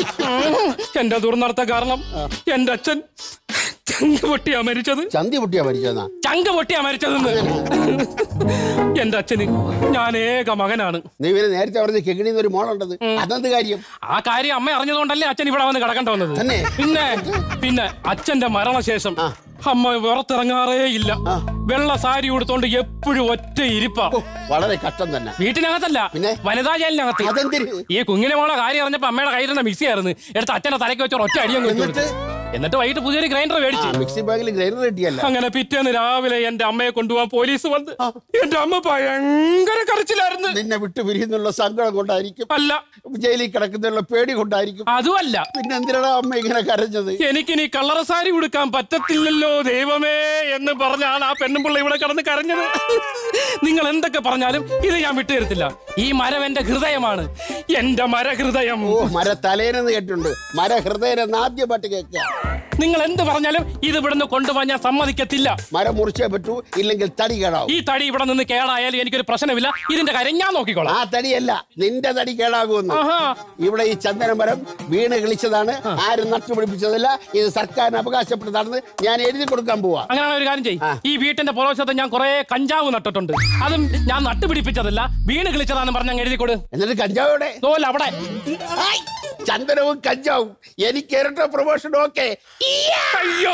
എന്റെ ദുർനടത്ത കാരണം എന്റെ അച്ഛൻ ചങ്ക പൊട്ടിയാ മരിച്ചത് ചന്തി പൊട്ടിയാ മരിച്ചെന്നാ ചങ്ക പൊട്ടിയാ മരിച്ചതെന്ന് എന്റെ അച്ഛന് ഞാൻ ഏക മകനാണ് നീ ഇവര് നേരത്തെ പറഞ്ഞ കെകിണിന്ന് ഒരു മോളുണ്ടത് അതെന്ത് കാര്യം ആ കാര്യം അമ്മ അറിഞ്ഞതുകൊണ്ടല്ലേ അച്ഛൻ ഇവിടെ വന്ന് കിടക്കേണ്ട വന്നത് തന്നെ? പിന്നെ പിന്നെ അച്ഛന്റെ മരണശേഷം അമ്മ പുറത്തിറങ്ങാറേ ഇല്ല വെള്ള സാരി ഉടുത്തോണ്ട് എപ്പോഴും ഒറ്റ ഇരിപ്പാ വളരെ കഷ്ടം തന്നെ വീട്ടിനകത്തല്ല പിന്നെ? വനിതാ ജയിലിനകത്ത് അതെന്തിന്? ഈ കുഞ്ഞിനെ മോളെ കാര്യം അറിഞ്ഞപ്പോ അമ്മയുടെ കയ്യിലിരുന്ന മിക്സി ആയിരുന്നു എടുത്ത് അച്ഛന്റെ തലയ്ക്ക് വെച്ച ഒറ്റ അടിയും എന്നിട്ട്? എന്നിട്ട് വൈകിട്ട് പുതിയൊരു ഗ്രൈൻഡർ മേടിച്ചു മിക്സി ബാഗിൽ ഗ്രൈൻഡർ കിട്ടിയല്ല അങ്ങനെ പിറ്റേന്ന് രാവിലെ എന്റെ അമ്മയെ കൊണ്ടുപോകാൻ പോലീസ് വന്ന് എന്റെ അമ്മ ഭയങ്കര കരച്ചിലായിരുന്നു നിന്നെ വിട്ടു പിരിയുന്നുള്ള സങ്കടം കൊണ്ടായിരിക്കും അല്ല ജയിലിൽ കിടക്കുന്നതിനുള്ള പേടി കൊണ്ടായിരിക്കും അതുമല്ല പിന്നെ എന്തിനാണ് അമ്മ ഇങ്ങനെ കരഞ്ഞത് എനിക്കിനി കളർ സാരി ഉടുക്കാൻ പറ്റത്തില്ലല്ലോ ദൈവമേ എന്ന് പറഞ്ഞാണ് ആ പെണ്ണുമ്പിള്ള ഇവിടെ കിടന്ന് കരഞ്ഞത് നിങ്ങൾ എന്തൊക്കെ പറഞ്ഞാലും ഇത് ഞാൻ വിട്ടുതരത്തില്ല ഈ മരം എന്റെ ഹൃദയമാണ് എന്റെ മരഹൃദയം ഓ മര തലേനെന്ന് കേട്ടിട്ടുണ്ട് മര ഹൃദയനെന്ന് ആദ്യമായിട്ട് കേൾക്കുക നിങ്ങൾ എന്ത് പറഞ്ഞാലും ഇത് ഇവിടുന്ന് കൊണ്ടുപോകാൻ ഞാൻ സമ്മതിക്കത്തില്ല മരം മുറിച്ചേ പറ്റൂ ഇല്ലെങ്കിൽ തടി കേടാവും ഈ തടി ഇവിടെ നിന്ന് കേടായാലും എനിക്കൊരു പ്രശ്നമില്ല ഇതിന്റെ കാര്യം ഞാൻ നോക്കിക്കോളാം ആ തടിയല്ല നിന്റെ തടി കേടാകുമെന്ന് ആഹാ. ഇവിടെ ഈ ചന്ദന മരം വീണ് കിളിച്ചതാണ് ആരും നട്ടുപിടിപ്പിച്ചതല്ല ഇത് സർക്കാരിന് അവകാശപ്പെട്ടതാണെന്ന് ഞാൻ എഴുതി കൊടുക്കാൻ പോവാ അങ്ങനെയാണ് ഒരു കാര്യം ചെയ്യും ഈ വീട്ടിന്റെ പുറവശത്ത് ഞാൻ കുറെ കഞ്ചാവ് നട്ടിട്ടുണ്ട് അതും ഞാൻ നട്ടുപിടിപ്പിച്ചതല്ല വീണ് കിളിച്ചതാണെന്ന് പറഞ്ഞ് അങ്ങ് എഴുതി കൊടു എന്നിട്ട് കഞ്ചാവോടെ തോല്ല അവിടെ ഹായ്, ചന്ദനവും കഞ്ചാവും എനിക്ക് ഇരട്ട പ്രൊമോഷൻ ഓക്കെ അയ്യോ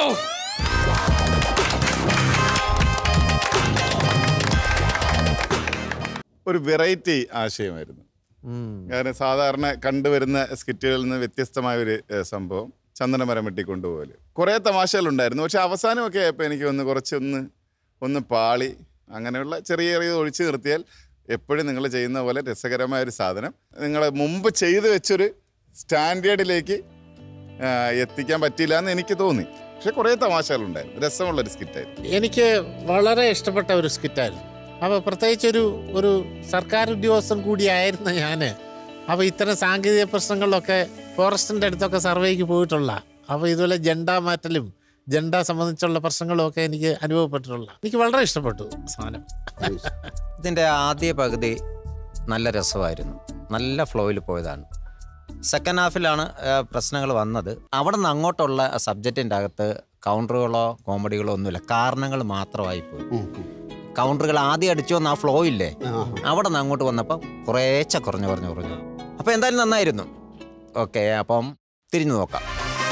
ഒരു വെറൈറ്റി ആശയമായിരുന്നു കാരണം സാധാരണ കണ്ടുവരുന്ന സ്കിറ്റുകളിൽ നിന്ന് വ്യത്യസ്തമായ ഒരു ഏഹ്, സംഭവം ചന്ദനമരം വെട്ടിക്കൊണ്ടുപോകല് കുറേ തമാശകളുണ്ടായിരുന്നു പക്ഷെ അവസാനമൊക്കെ ആയപ്പോൾ എനിക്ക് ഒന്ന് കുറച്ചൊന്ന് ഒന്ന് പാളി അങ്ങനെയുള്ള ചെറിയ ചെറിയ ഒഴിച്ചു നിർത്തിയാൽ എപ്പോഴും നിങ്ങൾ ചെയ്യുന്ന പോലെ രസകരമായ ഒരു സാധനം നിങ്ങൾ മുമ്പ് ചെയ്തു വെച്ചൊരു സ്റ്റാൻഡേർഡിലേക്ക് ആ, എത്തിക്കാൻ പറ്റിയില്ല എന്ന് എനിക്ക് തോന്നി പക്ഷെ കുറേ തമാശകളുണ്ടായിരുന്നു രസമുള്ളൊരു സ്കിറ്റായിരുന്നു എനിക്ക് വളരെ ഇഷ്ടപ്പെട്ട ഒരു സ്കിറ്റായിരുന്നു അപ്പോൾ പ്രത്യേകിച്ച് ഒരു ഒരു സർക്കാർ ഉദ്യോഗസ്ഥൻ കൂടിയായിരുന്ന ഞാൻ അപ്പോൾ ഇത്തരം സാങ്കേതിക പ്രശ്നങ്ങളിലൊക്കെ ഫോറസ്റ്റിൻ്റെ അടുത്തൊക്കെ സർവേക്ക് പോയിട്ടുള്ള അപ്പോൾ ഇതുപോലെ ജണ്ട മാറ്റലും ജണ്ട സംബന്ധിച്ചുള്ള പ്രശ്നങ്ങളും ഒക്കെ എനിക്ക് അനുഭവപ്പെട്ടിട്ടുള്ള എനിക്ക് വളരെ ഇഷ്ടപ്പെട്ടു സാധനം ഇതിൻ്റെ ആദ്യ പകുതി നല്ല രസമായിരുന്നു നല്ല ഫ്ലോയിൽ പോയതാണ് സെക്കൻഡ് ഹാഫിലാണ് പ്രശ്നങ്ങൾ വന്നത് അവിടെ നിന്ന് അങ്ങോട്ടുള്ള സബ്ജക്റ്റിൻ്റെ അകത്ത് കൗണ്ടറുകളോ കോമഡികളോ ഒന്നുമില്ല കാരണങ്ങൾ മാത്രമായി പോയി കൗണ്ടറുകൾ ആദ്യം അടിച്ചു വന്ന ആ ഫ്ലോ ഇല്ലേ അവിടെ നിന്ന് അങ്ങോട്ട് വന്നപ്പോൾ കുറേശ്ശെ കുറഞ്ഞു കുറഞ്ഞു കുറഞ്ഞു അപ്പോൾ എന്തായാലും നന്നായിരുന്നു ഓക്കെ അപ്പം തിരിഞ്ഞു നോക്കാം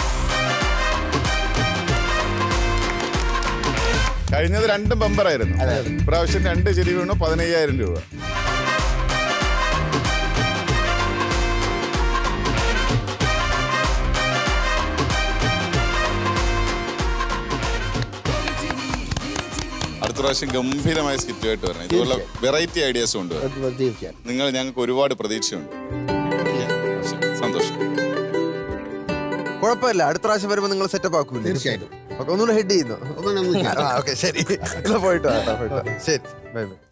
കഴിഞ്ഞത് രണ്ടും ബമ്പറായിരുന്നു പ്രാവശ്യം രണ്ട് ചിരി വീണു പതിനയ്യായിരം രൂപ അടുത്ത പ്രാവശ്യം ഗംഭീരമായ സ്കിറ്റുമായിട്ട് വരണം ഇതുപോലെ വെറൈറ്റി ഐഡിയാസ് കൊണ്ടുവരണം തീർച്ചയായും നിങ്ങൾ ഞങ്ങൾക്ക് ഒരുപാട് പ്രതീക്ഷയുണ്ട് സന്തോഷം കുഴപ്പമില്ല അടുത്ത പ്രാവശ്യം വരുമ്പോൾ നിങ്ങൾ സെറ്റപ്പ് ആക്കൂലേ തീർച്ചയായിട്ടും. ഓക്കെ ഒന്നുകൂടെ ഹെഡ് ചെയ്യുന്നു ഒന്നുകൂടെ ഒന്ന് ചെയ്യാം. ആ ഓക്കെ ശരി എന്നാ പോയിട്ട് വാ കേട്ടോ, പോയിട്ട് വാ. ശരി ബൈ ബൈ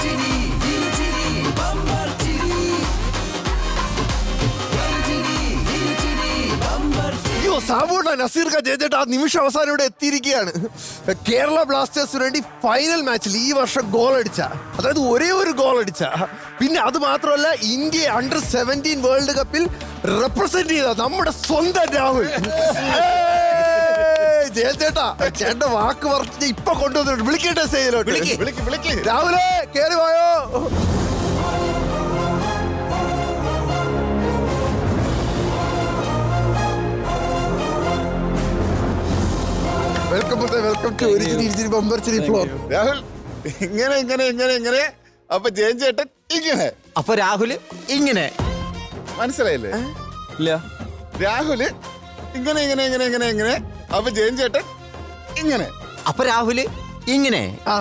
അയ്യോ സാബുണ്ണ നസീർ ഖാൻ ജയിച്ചിട്ട് ആ നിമിഷം അവസാനം ഇവിടെ എത്തിയിരിക്കുകയാണ് കേരള ബ്ലാസ്റ്റേഴ്സിന് വേണ്ടി ഫൈനൽ മാച്ചിൽ ഈ വർഷം ഗോൾ അടിച്ച അതായത് ഒരേ ഒരു ഗോൾ അടിച്ച പിന്നെ അത് മാത്രമല്ല ഇന്ത്യ അണ്ടർ സെവൻറ്റീൻ വേൾഡ് കപ്പിൽ റെപ്രസെന്റ് ചെയ്ത നമ്മുടെ സ്വന്തം രാഹുൽ ഏയ് ജയചേട്ടാ ചേട്ടന്റെ വാക്ക് പറഞ്ഞ് ഇപ്പൊ കൊണ്ടുവന്നിട്ട് വിളിക്കട്ടെ സ്റ്റേജിലോട്ട് വിളിക്ക് വിളിക്ക് രാഹുലേ കേറി പോയോ വെൽക്കം വെൽക്കം ടു ഒരു ചിരി ഇരിച്ചിരി ബമ്പർ ചിരി ഫ്ലോർ രാഹുൽ ഇങ്ങനെ ഇങ്ങനെ ഇങ്ങനെ ഇങ്ങനെ അപ്പൊ ജയൻ ചേട്ടൻ ഇങ്ങനെ അപ്പോൾ രാഹുൽ ഇങ്ങനെ മനസ്സിലായില്ലേ ഇല്ല രാഹുല് ഇങ്ങനെ ഇങ്ങനെ ഇങ്ങനെ ഇങ്ങനെ ഇങ്ങനെ അപ്പൊ ജയൻ ചേട്ടൻ ഇങ്ങനെ അപ്പോൾ രാഹുൽ ഇങ്ങനെ ആ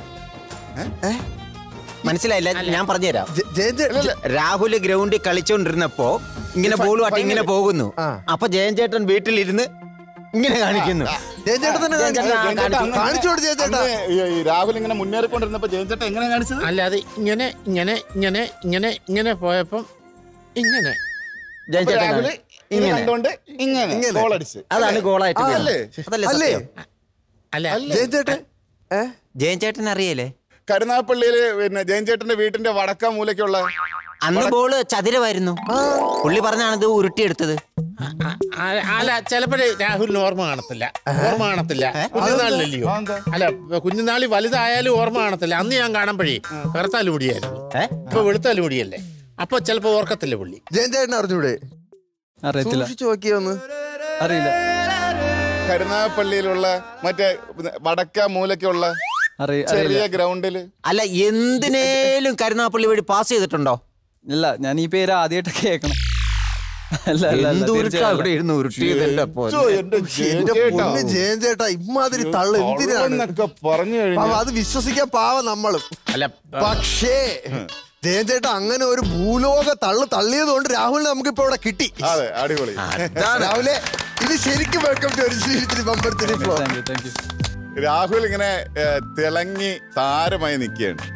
മനസ്സിലായില്ല ഞാൻ പറഞ്ഞുതരാം ജ- ജയൻ ചേ- രാഹുൽ ഗ്രൗണ്ടിൽ കളിച്ചോണ്ടിരുന്നപ്പോ ഇങ്ങനെ ബോൾ ആട്ടി ഇങ്ങനെ പോകുന്നു ആ. അപ്പൊ ജയൻ ചേട്ടൻ വീട്ടിലിരുന്ന് ഇങ്ങനെ കാണിക്കുന്നു ജയൻ ചേട്ടൻ തന്നെ ജയൻ ചേട്ടൻ കാണിച്ചു. കാണിച്ചു. കാണിച്ചോട് ജയൻ ചേട്ടാ അന്ന് ഈ- ഈ രാഹുൽ ഇങ്ങനെ മുന്നേറിക്കൊണ്ടിരുന്നപ്പോ ജയൻ ചേട്ടൻ എങ്ങനെ കാണിച്ചത് അല്ലാതെ ഇങ്ങനെ ഇങ്ങനെ ഇങ്ങനെ ഇങ്ങനെ ഇങ്ങനെ പോയപ്പം ഇങ്ങനെ ജയൻ അപ്പൊ ചേട്ടൻ രാഹുല് ഇത് ഇങ്ങനെ കണ്ടോണ്ട് ഇങ്ങനെ ഇങ്ങനെ. ഗോൾ അടിച്ച് അതാണ് ഗോളായിട്ട് ആ, വരുന്നത്. അല്ലേ? അതല്ലേ അല്ലേ സത്യം അല്ല ജയൻ ചേട്ടൻ ഏ ജയൻ ചേട്ടൻ അറിയല്ലേ കരുനാഗപ്പള്ളിയില് പിന്നെ ജയൻ ചേട്ടന്റെ വീട്ടിന്റെ വടക്ക മൂലയ്ക്കുള്ള അന്ന് ബോള് ചതുരമായിരുന്നു പുള്ളി പറഞ്ഞാണ് ഇത് ഉരുട്ടിയെടുത്തത് ആ- അല്ല ചിലപ്പോഴേ രാഹുലിന് ഓർമ്മ കാണത്തില്ല ഓർമ്മ കാണത്തില്ല കുഞ്ഞുനാളിലല്ലയോ അല്ല കുഞ്ഞുനാളി വലുതായാലും ഓർമ്മ കാണത്തില്ല അന്ന് ഞാൻ കാണുമ്പോഴേ കറുത്താൽ മുടിയായിരുന്നു ഇപ്പൊ വെളുത്താൽ മുടിയല്ലേ അപ്പൊ ചിലപ്പോ ഓർക്കത്തില്ല പുള്ളി ജയൻ ചേട്ടൻ അറിഞ്ഞൂടെ അറിയത്തില്ല സൂക്ഷിച്ചു നോക്കിയൊന്ന് അറിയില്ല കരുനാഗപ്പള്ളിയിലുള്ള മറ്റേ വടക്ക മൂലക്കുള്ള അറി- ചെറിയ അറിയില്ല ഗ്രൗണ്ടില് അല്ല എന്തിനേലും കരുനാപ്പള്ളി വഴി പാസ് ചെയ്തിട്ടുണ്ടോ ഇല്ല ഞാൻ ഈ പേര് ആദ്യമായിട്ട് കേൾക്കണം അല്ല അല്ല, അല്ല എന്ത് ഉരുട്ടാ തീർച്ചയായും ഇവിടെ ഇരുന്ന് ഉരുട്ടിയത് എന്റെ പോലെ. ചോ, എന്റെ ജയൻ എന്റെ ചേട്ടാ. പൊന്ന് ജയൻ ചേട്ടാ ഇമാതിരി തള്ളു എന്തിനാണ് എന്നൊക്കെ പറഞ്ഞു പാവം, കഴിഞ്ഞാൽ അത് വിശ്വസിക്കാൻ പാവ നമ്മളും അല്ല പക്ഷേ ജയൻ ചേട്ടാ അങ്ങനെ ഒരു ഭൂലോക തള്ളു തള്ളിയത് കൊണ്ട് രാഹുലിനെ നമുക്കിപ്പോ ഇവിടെ കിട്ടി അതെ അടിപൊളി രാഹുലെ ഇത് ശരിക്കും വെൽക്കം ടു ഒരു ശ്രീ ബമ്പർ ത്രീ floor thank you thank you Rahul ഇങ്ങനെ ഏ, തിളങ്ങി താരമായി നിൽക്കുകയാണ്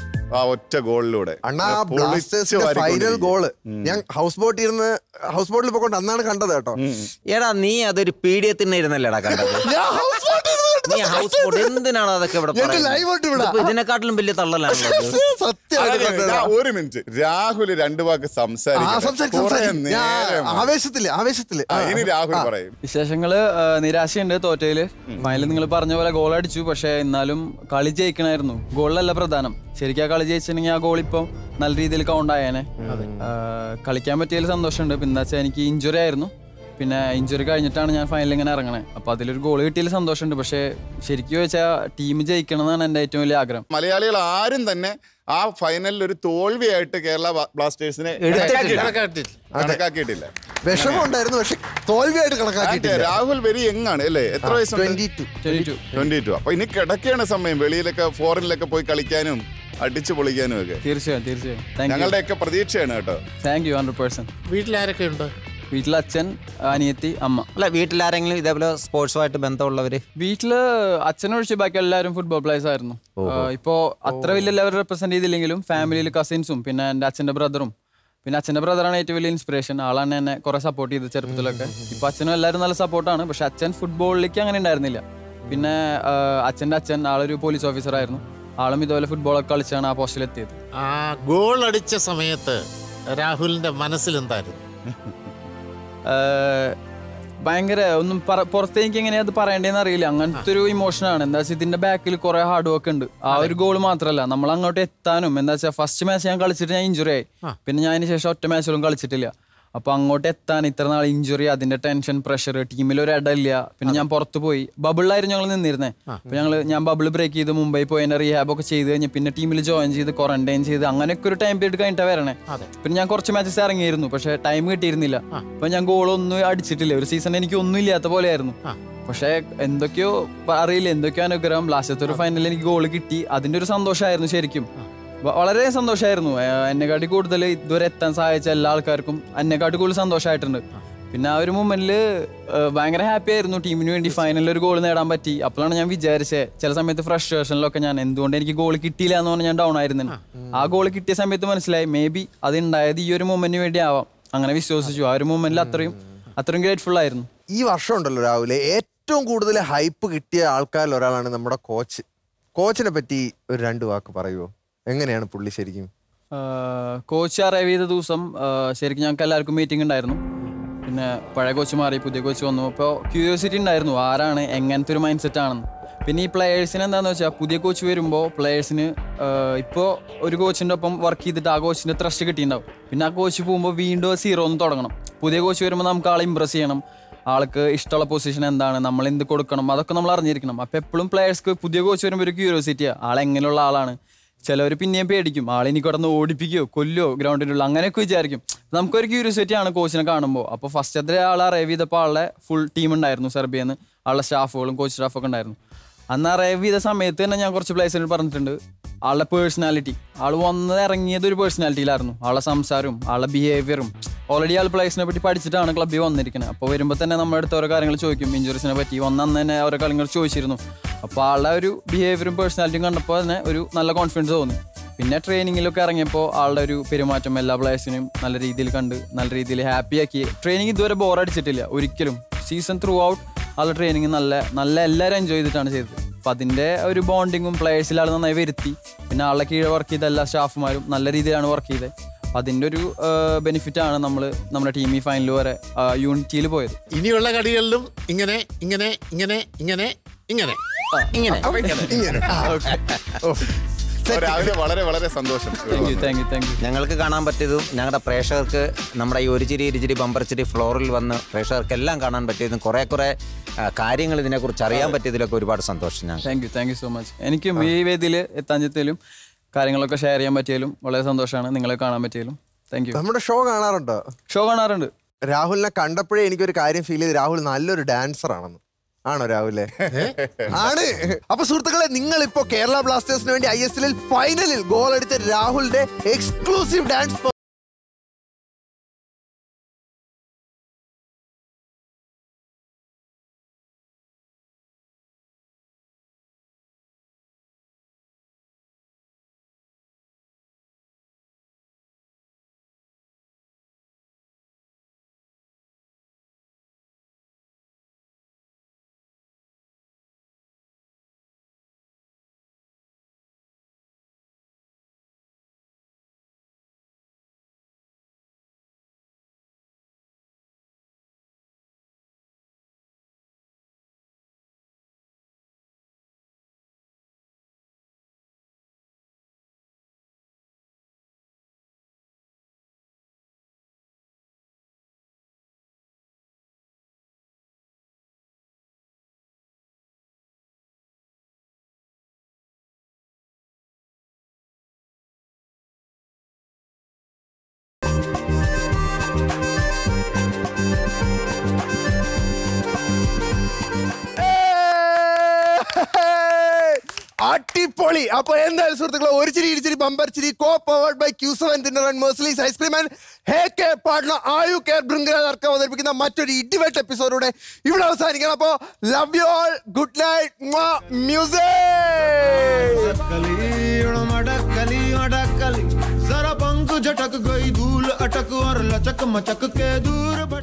ആ ഒറ്റ ഗോളിലൂടെ അണ്ണാ പൊളിച്ച് ബ്ലാസ്റ്റേഴ്സിന്റെ ഫൈനൽ വാരിക്കൊണ്ടിരിക്കുകയാണ്. ഗോള് ഞാൻ ഹൗസ് ബോട്ടിൽ ഇരുന്ന് ഹൗസ് ബോട്ടിൽ പോയിക്കൊണ്ട് അന്നാണ് കണ്ടത് കേട്ടോ എടാ നീ അതൊരു പീഡിയത്തിന് ഇരുന്നല്ലേടാ കണ്ടത് ഞാൻ ഹൗസ് ബോട്ടിൽ നീ ഹൗസ് ബോട്ട് എന്തിനാണോ അതൊക്കെ ഇവിടെ എന്റെ പറയുന്നത്? ലൈവ് ആയിട്ട് ഇവിടെ ഇതിപ്പോ ഇതിനെക്കാട്ടിലും വലിയ തള്ളലാണല്ലോ ഇത്. സത്യമായിട്ട് അതെ, കണ്ടതാ. ഞാൻ ഒരു മിനിറ്റ് രാഹുൽ രണ്ടു വാക്ക് ആ, സംസാരിക്കണം സംസാരിക്ക്, കുറേ സംസാരിക്ക്. ഞാൻ നേരം. ആവേശത്തില് ആവേശത്തില് ആ, ആ, ഇനി രാഹുൽ ആ. പറയും വിശേഷങ്ങള് ആ, നിരാശയുണ്ട് തോറ്റയില് ഫൈനൽ നിങ്ങൾ പറഞ്ഞ പോലെ ഗോൾ അടിച്ചു പക്ഷെ എന്നാലും കളി ജയിക്കണമായിരുന്നു ഗോളിലല്ല പ്രധാനം ശരിക്കും ആ കളി ജയിച്ചിട്ടുണ്ടെങ്കിൽ ആ ഗോൾ ഇപ്പം നല്ല രീതിയിൽ കൗണ്ട് ആയേനെ ആ, കളിക്കാൻ പറ്റിയതിൽ സന്തോഷമുണ്ട് പിന്നെ എന്താ വെച്ചാൽ എനിക്ക് ഇഞ്ചുറി ആയിരുന്നു പിന്നെ ഇഞ്ചുറി കഴിഞ്ഞിട്ടാണ് ഞാൻ ഫൈനലിൽ ഇങ്ങനെ ഇറങ്ങണേ അപ്പൊ അതിലൊരു ഗോൾ കിട്ടിയതിൽ സന്തോഷമുണ്ട് പക്ഷെ ശരിക്കും ചോദിച്ചാൽ ടീം ജയിക്കണം എന്നാണ് എൻ്റെ ഏറ്റവും വലിയ ആഗ്രഹം മലയാളികൾ ആരും തന്നെ ആ ഫൈനലിൽ ഒരു തോൽവിയായിട്ട് കേരള ബ്ലാ- ബ്ലാസ്റ്റേഴ്സിനെ എടുത്തിട്ടില്ല. കണക്കാക്കിയിട്ടില്ല. കണക്കാക്കിയിട്ടില്ല വിഷമം ഉണ്ടായിരുന്നു പക്ഷെ തോൽവിയായിട്ട് ആൻഡ് കണക്കാക്കിയിട്ടില്ല രാഹുൽ വെരി യങ് ആണ് അല്ലേ എത്ര വയസ്സുണ്ട് twenty two twenty two twenty two അപ്പൊ ഇനി കിടക്കുകയാണ് സമയം വെളിയിലൊക്കെ ഫോറിനിലൊക്കെ പോയി കളിക്കാനും അടിച്ചു പൊളിക്കാനും ഒക്കെ തീർച്ചയായും തീർച്ചയായും താങ്ക് യു ഞങ്ങളുടെയൊക്കെ പ്രതീക്ഷയാണ് കേട്ടോ താങ്ക് യു ഹൺഡ്രഡ് പേഴ്സെന്റ് വീട്ടിലാരൊക്കെ ഉണ്ട് വീട്ടിൽ അച്ഛൻ അനിയത്തി അമ്മ അല്ല വീട്ടിലാരെങ്കിലും ഇതേപോലെ സ്പോർട്സുമായിട്ട് ബന്ധമുള്ളവര് വീട്ടില് അച്ഛനൊഴിച്ച് ബാക്കി എല്ലാവരും ഫുട്ബോൾ പ്ലേയേഴ്സ് ആയിരുന്നു ആ, ഇപ്പോ അത്ര വലിയ ലെവൽ റെപ്രസെന്റ് ചെയ്തില്ലെങ്കിലും ഫാമിലിയിൽ കസിൻസും പിന്നെ എൻ്റെ അച്ഛൻ്റെ ബ്രദറും പിന്നെ അച്ഛൻ്റെ ബ്രദറാണ് ഏറ്റവും വലിയ ഇൻസ്പിറേഷൻ ആളാണ് എന്നെ കുറെ സപ്പോർട്ട് ചെയ്ത് ചെറുപ്പത്തിലൊക്കെ ഇപ്പൊ അച്ഛനും എല്ലാവരും നല്ല സപ്പോർട്ടാണ് പക്ഷെ അച്ഛൻ ഫുട്ബോളിലേക്ക് അങ്ങനെ ഉണ്ടായിരുന്നില്ല പിന്നെ ആ, അച്ഛൻ്റെ അച്ഛൻ ആളൊരു പോലീസ് ഓഫീസർ ആയിരുന്നു ആളും ഇതുപോലെ ഫുട്ബോളൊക്കെ കളിച്ചാണ് ആ പോസ്റ്റിലെത്തിയത് ആ ഗോൾ അടിച്ച സമയത്ത് രാഹുലിന്റെ മനസ്സിൽ എന്തായിരുന്നു ആഹ് ഭയങ്കര ഒന്നും പറ- പുറത്തേക്ക് എങ്ങനെയാ അത് പറയേണ്ടതെന്ന് അറിയില്ല അങ്ങനത്തെ ഒരു ഇമോഷനാണ് എന്താ വെച്ചാൽ ഇതിന്റെ ബാക്കിൽ കുറെ ഹാർഡ് വർക്ക് ഉണ്ട് ആ ഒരു ഗോൾ മാത്രമല്ല നമ്മൾ അങ്ങോട്ട് എത്താനും എന്താ വെച്ചാൽ ഫസ്റ്റ് മാച്ച് ഞാൻ കളിച്ചിട്ട് ഞാൻ ഇഞ്ചുറി ആയി പിന്നെ ഞാൻ അതിന് ശേഷം ഒറ്റ മാച്ചുകളും കളിച്ചിട്ടില്ല അപ്പൊ അങ്ങോട്ട് എത്താൻ ഇത്ര നാൾ ഇഞ്ചുറി അതിന്റെ ടെൻഷൻ പ്രഷർ ടീമിൽ ഒരു ഇടയില്ല പിന്നെ ഞാൻ പുറത്ത് പോയി ബബിളിലായിരുന്നു ഞങ്ങൾ നിന്നിരുന്നേ അപ്പൊ ഞങ്ങൾ ഞാൻ ബബിൾ ബ്രേക്ക് ചെയ്ത് മുംബൈ പോയി എന്നെ റീഹാബ് ഒക്കെ ചെയ്ത് കഴിഞ്ഞ് പിന്നെ ടീമിൽ ജോയിൻ ചെയ്ത് ക്വാറന്റൈൻ ചെയ്ത് അങ്ങനെയൊക്കെ ഒരു ടൈം പീരീഡ് കഴിഞ്ഞിട്ടാ വരണേ പിന്നെ ഞാൻ കുറച്ച് മാച്ചസ് ഇറങ്ങിയിരുന്നു പക്ഷെ ടൈം കിട്ടിയിരുന്നില്ല അപ്പൊ ഞാൻ ഗോൾ ഒന്നും അടിച്ചിട്ടില്ല ഒരു സീസൺ എനിക്ക് ഒന്നും ഇല്ലാത്ത പോലെയായിരുന്നു പക്ഷെ എന്തൊക്കെയോ പ- അറിയില്ല എന്തൊക്കെയോ അനുഗ്രഹം ലാസ്റ്റത്തെ ഒരു ഫൈനലിൽ എനിക്ക് ഗോൾ കിട്ടി അതിന്റെ ഒരു സന്തോഷമായിരുന്നു ശരിക്കും വ- വളരെ സന്തോഷമായിരുന്നു എന്നെക്കാട്ടി കൂടുതൽ ഇതുവരെ എത്താൻ സഹായിച്ച എല്ലാ ആൾക്കാർക്കും എന്നെക്കാട്ടി കൂടുതൽ സന്തോഷമായിട്ടുണ്ട് പിന്നെ ആ ഒരു മൊമെന്റിൽ ഭയങ്കര ഹാപ്പി ആയിരുന്നു ടീമിന് വേണ്ടി ഫൈനലിൽ ഒരു ഗോൾ നേടാൻ പറ്റി അപ്പോഴാണ് ഞാൻ വിചാരിച്ചത് ചില സമയത്ത് ഫ്രസ്ട്രേഷനിലൊക്കെ ഞാൻ എന്തുകൊണ്ട് എനിക്ക് ഗോൾ കിട്ടിയില്ല എന്ന് പറഞ്ഞ് ഞാൻ ഡൗൺ ആയിരുന്നു ആ ഗോൾ കിട്ടിയ സമയത്ത് മനസ്സിലായി മേ ബി അത് ഉണ്ടായത് ഈ ഒരു മൊമെന്റിന് വേണ്ടി ആവാം അങ്ങനെ വിശ്വസിച്ചു ആ ഒരു മൊമെന്റിൽ അത്രയും അത്രയും ഗ്രേറ്റ്ഫുൾ ആയിരുന്നു ഈ വർഷം ഉണ്ടല്ലോ രാഹുലെ ഏറ്റവും കൂടുതൽ ഹൈപ്പ് കിട്ടിയ ആൾക്കാരിൽ ഒരാളാണ് നമ്മുടെ കോച്ച് കോച്ചിനെ പറ്റി ഒരു രണ്ട് വാക്ക് പറയുമോ എങ്ങനെയാണ് പുള്ളി ശരിക്കും കോച്ച് അറൈവ് ചെയ്ത ദിവസം ആ, ശരിക്കും ഞങ്ങൾക്ക് എല്ലാവർക്കും മീറ്റിംഗ് ഉണ്ടായിരുന്നു പിന്നെ പഴയ കോച്ച് മാറി പുതിയ കോച്ച് വന്നു അപ്പോൾ ക്യൂരിയോസിറ്റി ഉണ്ടായിരുന്നു ആരാണ് എങ്ങനത്തെ ഒരു മൈൻഡ് സെറ്റ് ആണെന്ന് പിന്നെ ഈ പ്ലെയേഴ്സിന് എന്താണെന്ന് വെച്ചാൽ പുതിയ കോച്ച് വരുമ്പോൾ പ്ലെയേഴ്സിന് ഇപ്പോൾ ഒരു കോച്ചിൻ്റെ ഒപ്പം വർക്ക് ചെയ്തിട്ട് ആ കോച്ചിൻ്റെ ത്രസ്റ്റ് കിട്ടിയിട്ടുണ്ടാവും പിന്നെ ആ കോച്ച് പോകുമ്പോൾ വീണ്ടും സീറോ ഒന്ന് തുടങ്ങണം പുതിയ കോച്ച് വരുമ്പോൾ നമുക്ക് ആളെ ഇമ്പ്രസ് ചെയ്യണം ആൾക്ക് ഇഷ്ടമുള്ള പൊസിഷൻ എന്താണ് നമ്മൾ എന്ത് കൊടുക്കണം അതൊക്കെ നമ്മൾ അറിഞ്ഞിരിക്കണം അപ്പോൾ എപ്പോഴും പ്ലെയേഴ്സ്ക്ക് പുതിയ കോച്ച് വരുമ്പോൾ ഒരു ക്യൂരിയോസിറ്റിയാണ് ആൾ എങ്ങനെയുള്ള ആളാണ് ചിലവർ പിന്നെയും പേടിക്കും ആളിനി കിടന്ന് ഓടിപ്പിക്കുകയോ കൊല്ലോ ഗ്രൗണ്ടിൻ്റെ ഉള്ളിൽ അങ്ങനെയൊക്കെ വിചാരിക്കും നമുക്കൊരു ക്യൂരിയോസിറ്റി ആണ് കോച്ചിനെ കാണുമ്പോൾ അപ്പോൾ ഫസ്റ്റത്തെ ആൾ അറൈവ് ചെയ്തപ്പോൾ ആളുടെ ഫുൾ ടീം ഉണ്ടായിരുന്നു സെർബിയെന്ന് ആളുടെ സ്റ്റാഫുകളും കോച്ച് സ്റ്റാഫൊക്കെ ഉണ്ടായിരുന്നു അന്ന് അറൈവ് ചെയ്ത സമയത്ത് തന്നെ ഞാൻ കുറച്ച് പ്ലേസിനോട് പറഞ്ഞിട്ടുണ്ട് ആളുടെ പേഴ്സണാലിറ്റി ആൾ വന്നത് ഇറങ്ങിയത് ഒരു പേഴ്സണാലിറ്റിയിലായിരുന്നു ആളുടെ സംസാരവും ആളുടെ ബിഹേവിയറും ഓൾറെഡി ആൾ പ്ലേസിനെ പറ്റി പഠിച്ചിട്ടാണ് ക്ലബ്ബിൽ വന്നിരിക്കുന്നത് അപ്പോൾ വരുമ്പോൾ തന്നെ നമ്മുടെ അടുത്ത് ഓരോ കാര്യങ്ങൾ ചോദിക്കും ഇഞ്ചുറീസിനെ പറ്റി വന്ന അന്ന് തന്നെ ഓരോ കാര്യങ്ങൾ ചോദിച്ചിരുന്നു അപ്പോൾ ആളുടെ ഒരു ബിഹേവിയറും പേഴ്സണാലിറ്റിയും കണ്ടപ്പോൾ തന്നെ ഒരു നല്ല കോൺഫിഡൻസ് തോന്നി പിന്നെ ട്രെയിനിങ്ങിലൊക്കെ ഇറങ്ങിയപ്പോൾ ആളുടെ ഒരു പെരുമാറ്റം എല്ലാ പ്ലേയേഴ്സിനും നല്ല രീതിയിൽ കണ്ട് നല്ല രീതിയിൽ ഹാപ്പിയാക്കി ട്രെയിനിങ് ഇതുവരെ ബോറടിച്ചിട്ടില്ല ഒരിക്കലും സീസൺ ത്രൂ ഔട്ട് ആളുടെ ട്രെയിനിങ് നല്ല നല്ല എല്ലാവരും എൻജോയ് ചെയ്തിട്ടാണ് ചെയ്തത് അപ്പം അതിൻ്റെ ഒരു ബോണ്ടിങ്ങും പ്ലേയേഴ്സിൽ ആൾ നന്നായി വരുത്തി പിന്നെ ആളുടെ കീഴെ വർക്ക് ചെയ്ത എല്ലാ സ്റ്റാഫുമാരും നല്ല രീതിയിലാണ് വർക്ക് ചെയ്തത് അതിൻ്റെ ഒരു ബെനിഫിറ്റ് ആണ് നമ്മൾ നമ്മുടെ ടീമി ഫൈനൽ വരെ യൂണിറ്റിയിൽ പോയത് ഇനിയുള്ള കളികളിലും ഇങ്ങനെ ഇങ്ങനെ ഇങ്ങനെ ഇങ്ങനെ ഇങ്ങനെ ഇങ്ങനെ ഇങ്ങനെ ആ, okay. ഓ, അപ്പൊ രാവിലെ വളരെ വളരെ സന്തോഷം thank you thank you thank you ഞങ്ങൾക്ക് കാണാൻ പറ്റിയതും ഞങ്ങളുടെ പ്രേക്ഷകർക്ക് നമ്മുടെ ഈ ഒരു ചിരി ഇരുചിരി ബമ്പർ ചിരി ഫ്ലോറിൽ വന്ന് പ്രേക്ഷകർക്ക് എല്ലാം കാണാൻ പറ്റിയതും കുറേ കുറേ ആ, കാര്യങ്ങൾ ഇതിനെക്കുറിച്ച് അറിയാൻ പറ്റിയതിലൊക്കെ ഒരുപാട് സന്തോഷം ഞങ്ങൾ thank you thank you so much എനിക്കും ഈ വേദിയിൽ എത്താഞ്ചത്തേലും കാര്യങ്ങളൊക്കെ ഷെയർ ചെയ്യാൻ പറ്റിയാലും വളരെ സന്തോഷമാണ് നിങ്ങളെ കാണാൻ പറ്റിയാലും താങ്ക് യു നമ്മുടെ ഷോ കാണാറുണ്ടോ ഷോ കാണാറുണ്ട് രാഹുലിനെ കണ്ടപ്പോഴേ എനിക്കൊരു കാര്യം ഫീൽ ചെയ്ത് രാഹുൽ നല്ലൊരു ഡാൻസർ ആണെന്ന് ആണോ രാഹുലെ ആണ് അപ്പൊ സുഹൃത്തുക്കളെ നിങ്ങൾ ഇപ്പോ കേരള ബ്ലാസ്റ്റേഴ്സിന് വേണ്ടി ഐ എസ് എല്ലിൽ ഫൈനലിൽ ഗോൾ അടിച്ച രാഹുലിന്റെ എക്സ്ക്ലൂസീവ് ഡാൻസ് അടിപൊളി അപ്പൊ എന്തായാലും സുഹൃത്തുക്കളെ ഒരു ചിരി ഇരിച്ചിരി ബമ്പർ ചിരി co powered by Q seven dinner and മേഴ്സലീസ് ice cream and hey K partner Ayu care Bhringraj അർക്കം അവതരിപ്പിക്കുന്ന മറ്റൊരു ഇടിവെട്ട് എപ്പിസോഡൂടെ ഇവിടെ അവസാനിക്കണം അപ്പോ love you all good night music मडकली मडकली जरा पंख झटक गई धूल अटक और लचक मचक के दूर